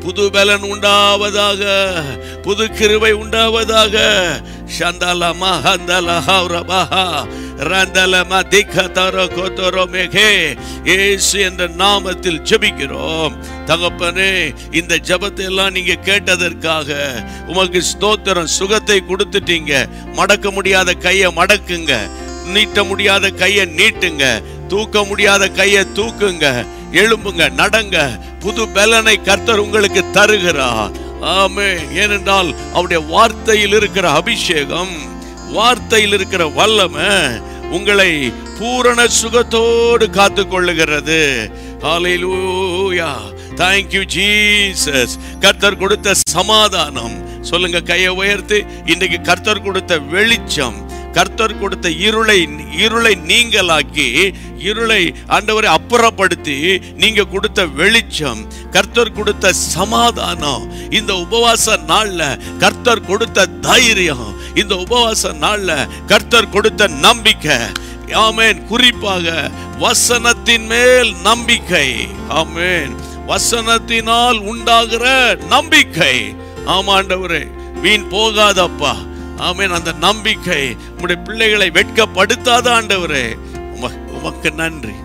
புது பலன் உண்டாவதாக புது கிருபை உண்டாவதாக சந்தல மஹந்தல ஹௌரபஹா ரந்தல மதிக்க தர கோத்தரோ மேகே இயேசு என்ற நாமத்தில் ஜெபிக்கிறோம் தகப்பனே இந்த ஜெபத்தை எல்லாம் நீங்க கேட்டதற்காக உமக்கு ஸ்தோத்திரம் சுகத்தை கொடுத்துட்டீங்க மடக்க முடியாத கையை மடக்குங்க நீட்ட முடியாத கையை நீட்டுங்க தூக்க முடியாத கையை தூக்குங்க எழும்புங்க நடங்க புது பலனை கர்த்தர் உங்களுக்கு தருகிறார் ஆமே ஏனென்றால் அவருடைய வார்த்தையில் இருக்கிற அபிஷேகம் வார்த்தையில் இருக்கிற வல்லமை உங்களை பூரண சுகத்தோடு காத்து கொள்ளுகிறது ஹalleluya thank you ஜீசஸ் கர்த்தர் கொடுத்த சமாதானம் சொல்லுங்க கையை உயர்த்தி இன்னைக்கு கர்த்தர் கொடுத்த வெளிச்சம் கர்த்தர் கொடுத்த இருளை இருளை நீங்களாக்கி இருளை ஆண்டவரை அப்புறப்படுத்தி நீங்க கொடுத்த வெளிச்சம் கர்த்தர் கொடுத்த சமாதானம் இந்த உபவாச நாள்ல கர்த்தர் கொடுத்த தைரியம் இந்த உபவாச நாள்ல கர்த்தர் கொடுத்த நம்பிக்கை ஆமென் குறிப்பாக வசனத்தின் மேல் நம்பிக்கை ஆமென் வசனத்தினால் உண்டாகிற நம்பிக்கை ஆமாண்டவரே வீண் போகாதப்பா ஆமென் அந்த நம்பிக்கை உம்முடைய பிள்ளைகளை வெட்கப்படுத்தாத ஆண்டவரே உம- உமக்கு நன்றி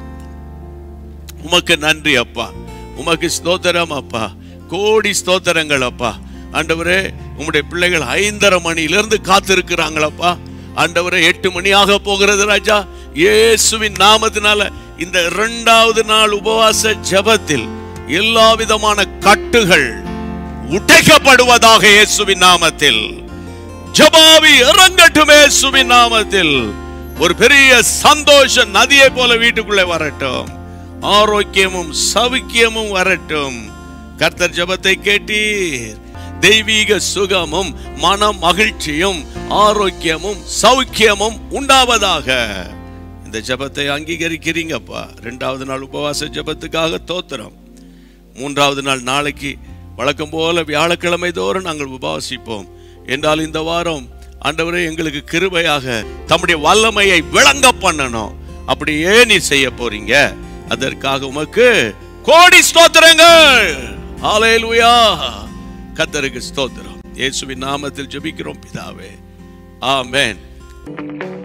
உமக்கு நன்றி அப்பா உமக்கு ஸ்தோத்திரம் அப்பா கோடி ஸ்தோத்திரங்கள் அப்பா ஆண்டவரே உம்முடைய பிள்ளைகள் ஐந்தரை மணியிலிருந்து காத்திருக்கிறாங்களப்பா ஆண்டவரே எட்டு மணி ஆக போகிறது ராஜா இயேசுவின் நாமத்தினால இந்த இரண்டாவது நாள் உபவாச ஜெபத்தில் எல்லா விதமான கட்டுகள் உடைக்கப்படுவதாக இயேசுவின் நாமத்தில் ஜபாவி இறங்கட்டும் இயேசுவின் நாமத்தில் ஒரு பெரிய சந்தோஷ நதியை போல வீட்டுக்குள்ளே வரட்டும் ஆரோக்கியமும் சவுக்கியமும் வரட்டும் கர்த்தர் ஜெபத்தை கேட்டீர் தெய்வீக சுகமும் மன மகிழ்ச்சியும் ஆரோக்கியமும் சௌக்கியமும் உண்டாவதாக இந்த ஜெபத்தை அங்கீகரிக்கிறீங்கப்பா ரெண்டாவது நாள் உபவாச ஜெபத்துக்காக தோத்திரம் மூன்றாவது நாள் நாளைக்கு வழக்கம் போல வியாழக்கிழமை தோறும் நாங்கள் உபவாசிப்போம் என்றால் இந்த வாரம் ஆண்டவரே எங்களுக்கு கிருபையாக தம்முடைய வல்லமையை விளங்க பண்ணணும் அப்படியே நீ செய்ய போறீங்க அதற்காக உமக்கு கோடி ஸ்தோத்திரங்கள் ஹalleluya கர்த்தருக்கு ஸ்தோத்திரம் இயேசுவின் நாமத்தில் ஜெபிக்கிறோம் பிதாவே ஆமென்